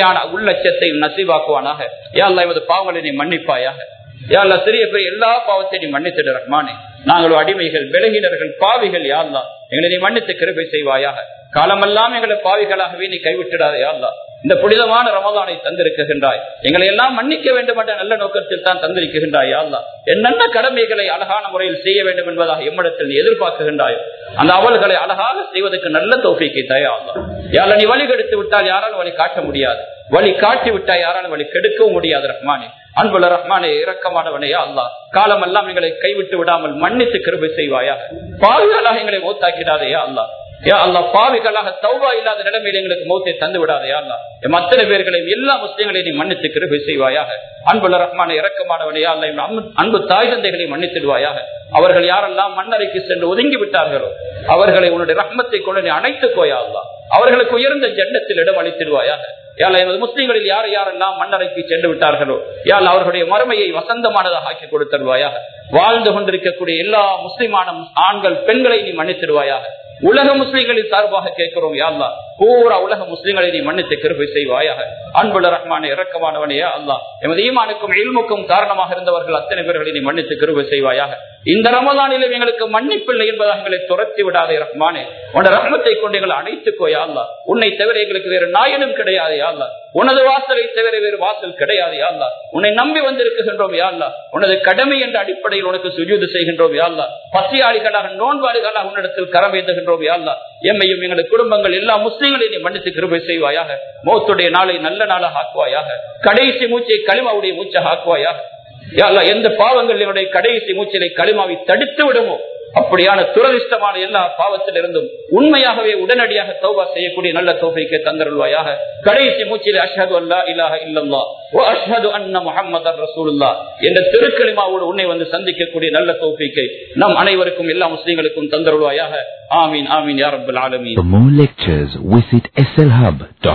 லட்சத்தையும் நசீவாக்குவானாக யா அல்லா எமது பாவங்களை நீ மன்னிப்பாயாக யா அல்லா சிறிய பெரிய எல்லா பாவத்தையும் நீ மன்னித்திடு ரஹ்மானே நாங்களும் அடிமைகள் விலகினர்கள் பாவிகள் யா அல்லா எங்களை நீ மன்னித்து கிருபை செய்வாயாக காலமெல்லாம் எங்களை பாவிகளாகவே நீ கைவிட்டுடாதே யா அல்லா இந்த புனிதமான ரமதானை தந்திருக்கின்றாய் எங்களை எல்லாம் மன்னிக்க வேண்டும் என்ற நல்ல நோக்கத்தில் தான் தந்திருக்கின்றாய் அல்லா என்னென்ன கடமைகளை அழகான முறையில் செய்ய வேண்டும் என்பதாக எம்மிடத்தில் நீ எதிர்பார்க்குகின்றாய் அந்த அவல்களை அழகாக செய்வதற்கு நல்ல தோஃபிக்கை தயாரா யார நீ வழி கெடுத்து விட்டால் யாராலும் வழி காட்ட முடியாது வழி காட்டி விட்டால் யாராலும் வழி கெடுக்கவும் முடியாது ரஹ்மானே அன்புல ரஹ்மானே இரக்கமானவனையா அல்லா காலம் எல்லாம் எங்களை கைவிட்டு விடாமல் மன்னித்து கிருபை செய்வாயாக பாவிகளாக எங்களை மூத்தாக்கிடாதையா அல்லா யா அல்லா பாவிகளாக தௌபா இல்லாத நிலைமையில் எங்களுக்கு மௌத்தை தந்து விடாதே அல்லா எம் அத்தனை பேர்களையும் எல்லா முஸ்லீம்களையும் நீ மன்னித்து கிருபை செய்வாயாக அன்புள்ள ரஹ்மான இறக்கமானவனையா அல்ல எம் அன்பு- அன்பு தாய் தந்தைகளை மன்னித்திடுவாயாக அவர்கள் யாரெல்லாம் மன்னரைக்கு சென்று ஒதுங்கி விட்டார்களோ அவர்களை உன்னுடைய ரஹ்மத்தை கொண்டு நீ அணைத்துக் கோயா அல்லா அவர்களுக்கு உயர்ந்த ஜன்னத்தில் இடம் அளித்திடுவாயாக யாழ் எமது முஸ்லீம்களில் யார் யாரெல்லாம் மன்னரைக்கு சென்று விட்டார்களோ யாழ் அவர்களுடைய மறுமையை வசந்தமானதாக ஆக்கி கொடுத்தருவாயாக வாழ்ந்து கொண்டிருக்கக்கூடிய எல்லா முஸ்லிமான ஆண்கள் பெண்களை நீ மன்னித்திடுவாயாக உலக முஸ்லிம்களின் சார்பாக கேட்கிறோம் யாழ்லா பூரா உலக முஸ்லிம்களை நீ மன்னித்து கிருபை செய்வாயாக அன்புள்ள ரஹ்மான இறக்கமானவனே அல்லா எமது ஈமானுக்கும் இல்முக்கும் காரணமாக இருந்தவர்கள் அத்தனை பேர்களை நீ மன்னித்து கிருபை செய்வாயாக இந்த ரமதானிலும் எங்களுக்கு மன்னிப்பில்லை என்பதாக எங்களை துரத்தி விடாதே ரஹ்மானே உன ரஹ்மத்தை கொண்டு எங்களை அணைத்துக்கோ யாழ்லா உன்னை தவிர எங்களுக்கு வேறு நாயனும் கிடையாது யாழ்லா உனது வாசலை தவிர வேறு வாசல் கிடையாது யாழ்லா உன்னை நம்பி வந்திருக்கின்றோம் யாழ்லா உனது கடமை என்ற அடிப்படையில் உனக்கு சுஜூது செய்கின்றோம் யாழ்லா பசியாளிகளாக நோன்பாளிகளாக உன்னிடத்தில் கரம் ஏந்துகின்றோம் யாழ்லா எம்மையும் எங்களது குடும்பங்கள் எல்லா முஸ்லீம்களையும் நீ மன்னித்து கிருபை செய்வாயாக மௌத்துடைய நாளை நல்ல நாளாக ஆக்குவாயாக கடைசி மூச்சை களிமாவுடைய மூச்சாக ஆக்குவாயாக யா அல்லாஹ், எந்த பாவங்கள் என்னுடைய கடைசி மூச்சிலை களிமாவை தடுத்து விடுமோ அப்படியான துரதிஷ்டமான எல்லா பாவத்திலிருந்தும் உண்மையாகவே உடனடியாக தௌபா செய்யக்கூடிய நல்ல தௌஃபீக்கை தந்தருள்வாயாக கடைசி மூச்சிலே அஷ்ஹது அல்லா இலாஹ இல்லல்லா வ அஷ்ஹது அன்ன முஹம்மதர் ரசூலுல்லாஹ் என்ற திருக்களிமாவோடு உன்னை வந்து சந்திக்கக்கூடிய நல்ல தௌஃபீக்கை நம் அனைவருக்கும் எல்லா முஸ்லிம்களுக்கும் தந்தருள்வாயாக ஆமீன் ஆமீன் யா ரப்பல் ஆலமீன் For more lectures, visit slhub.com.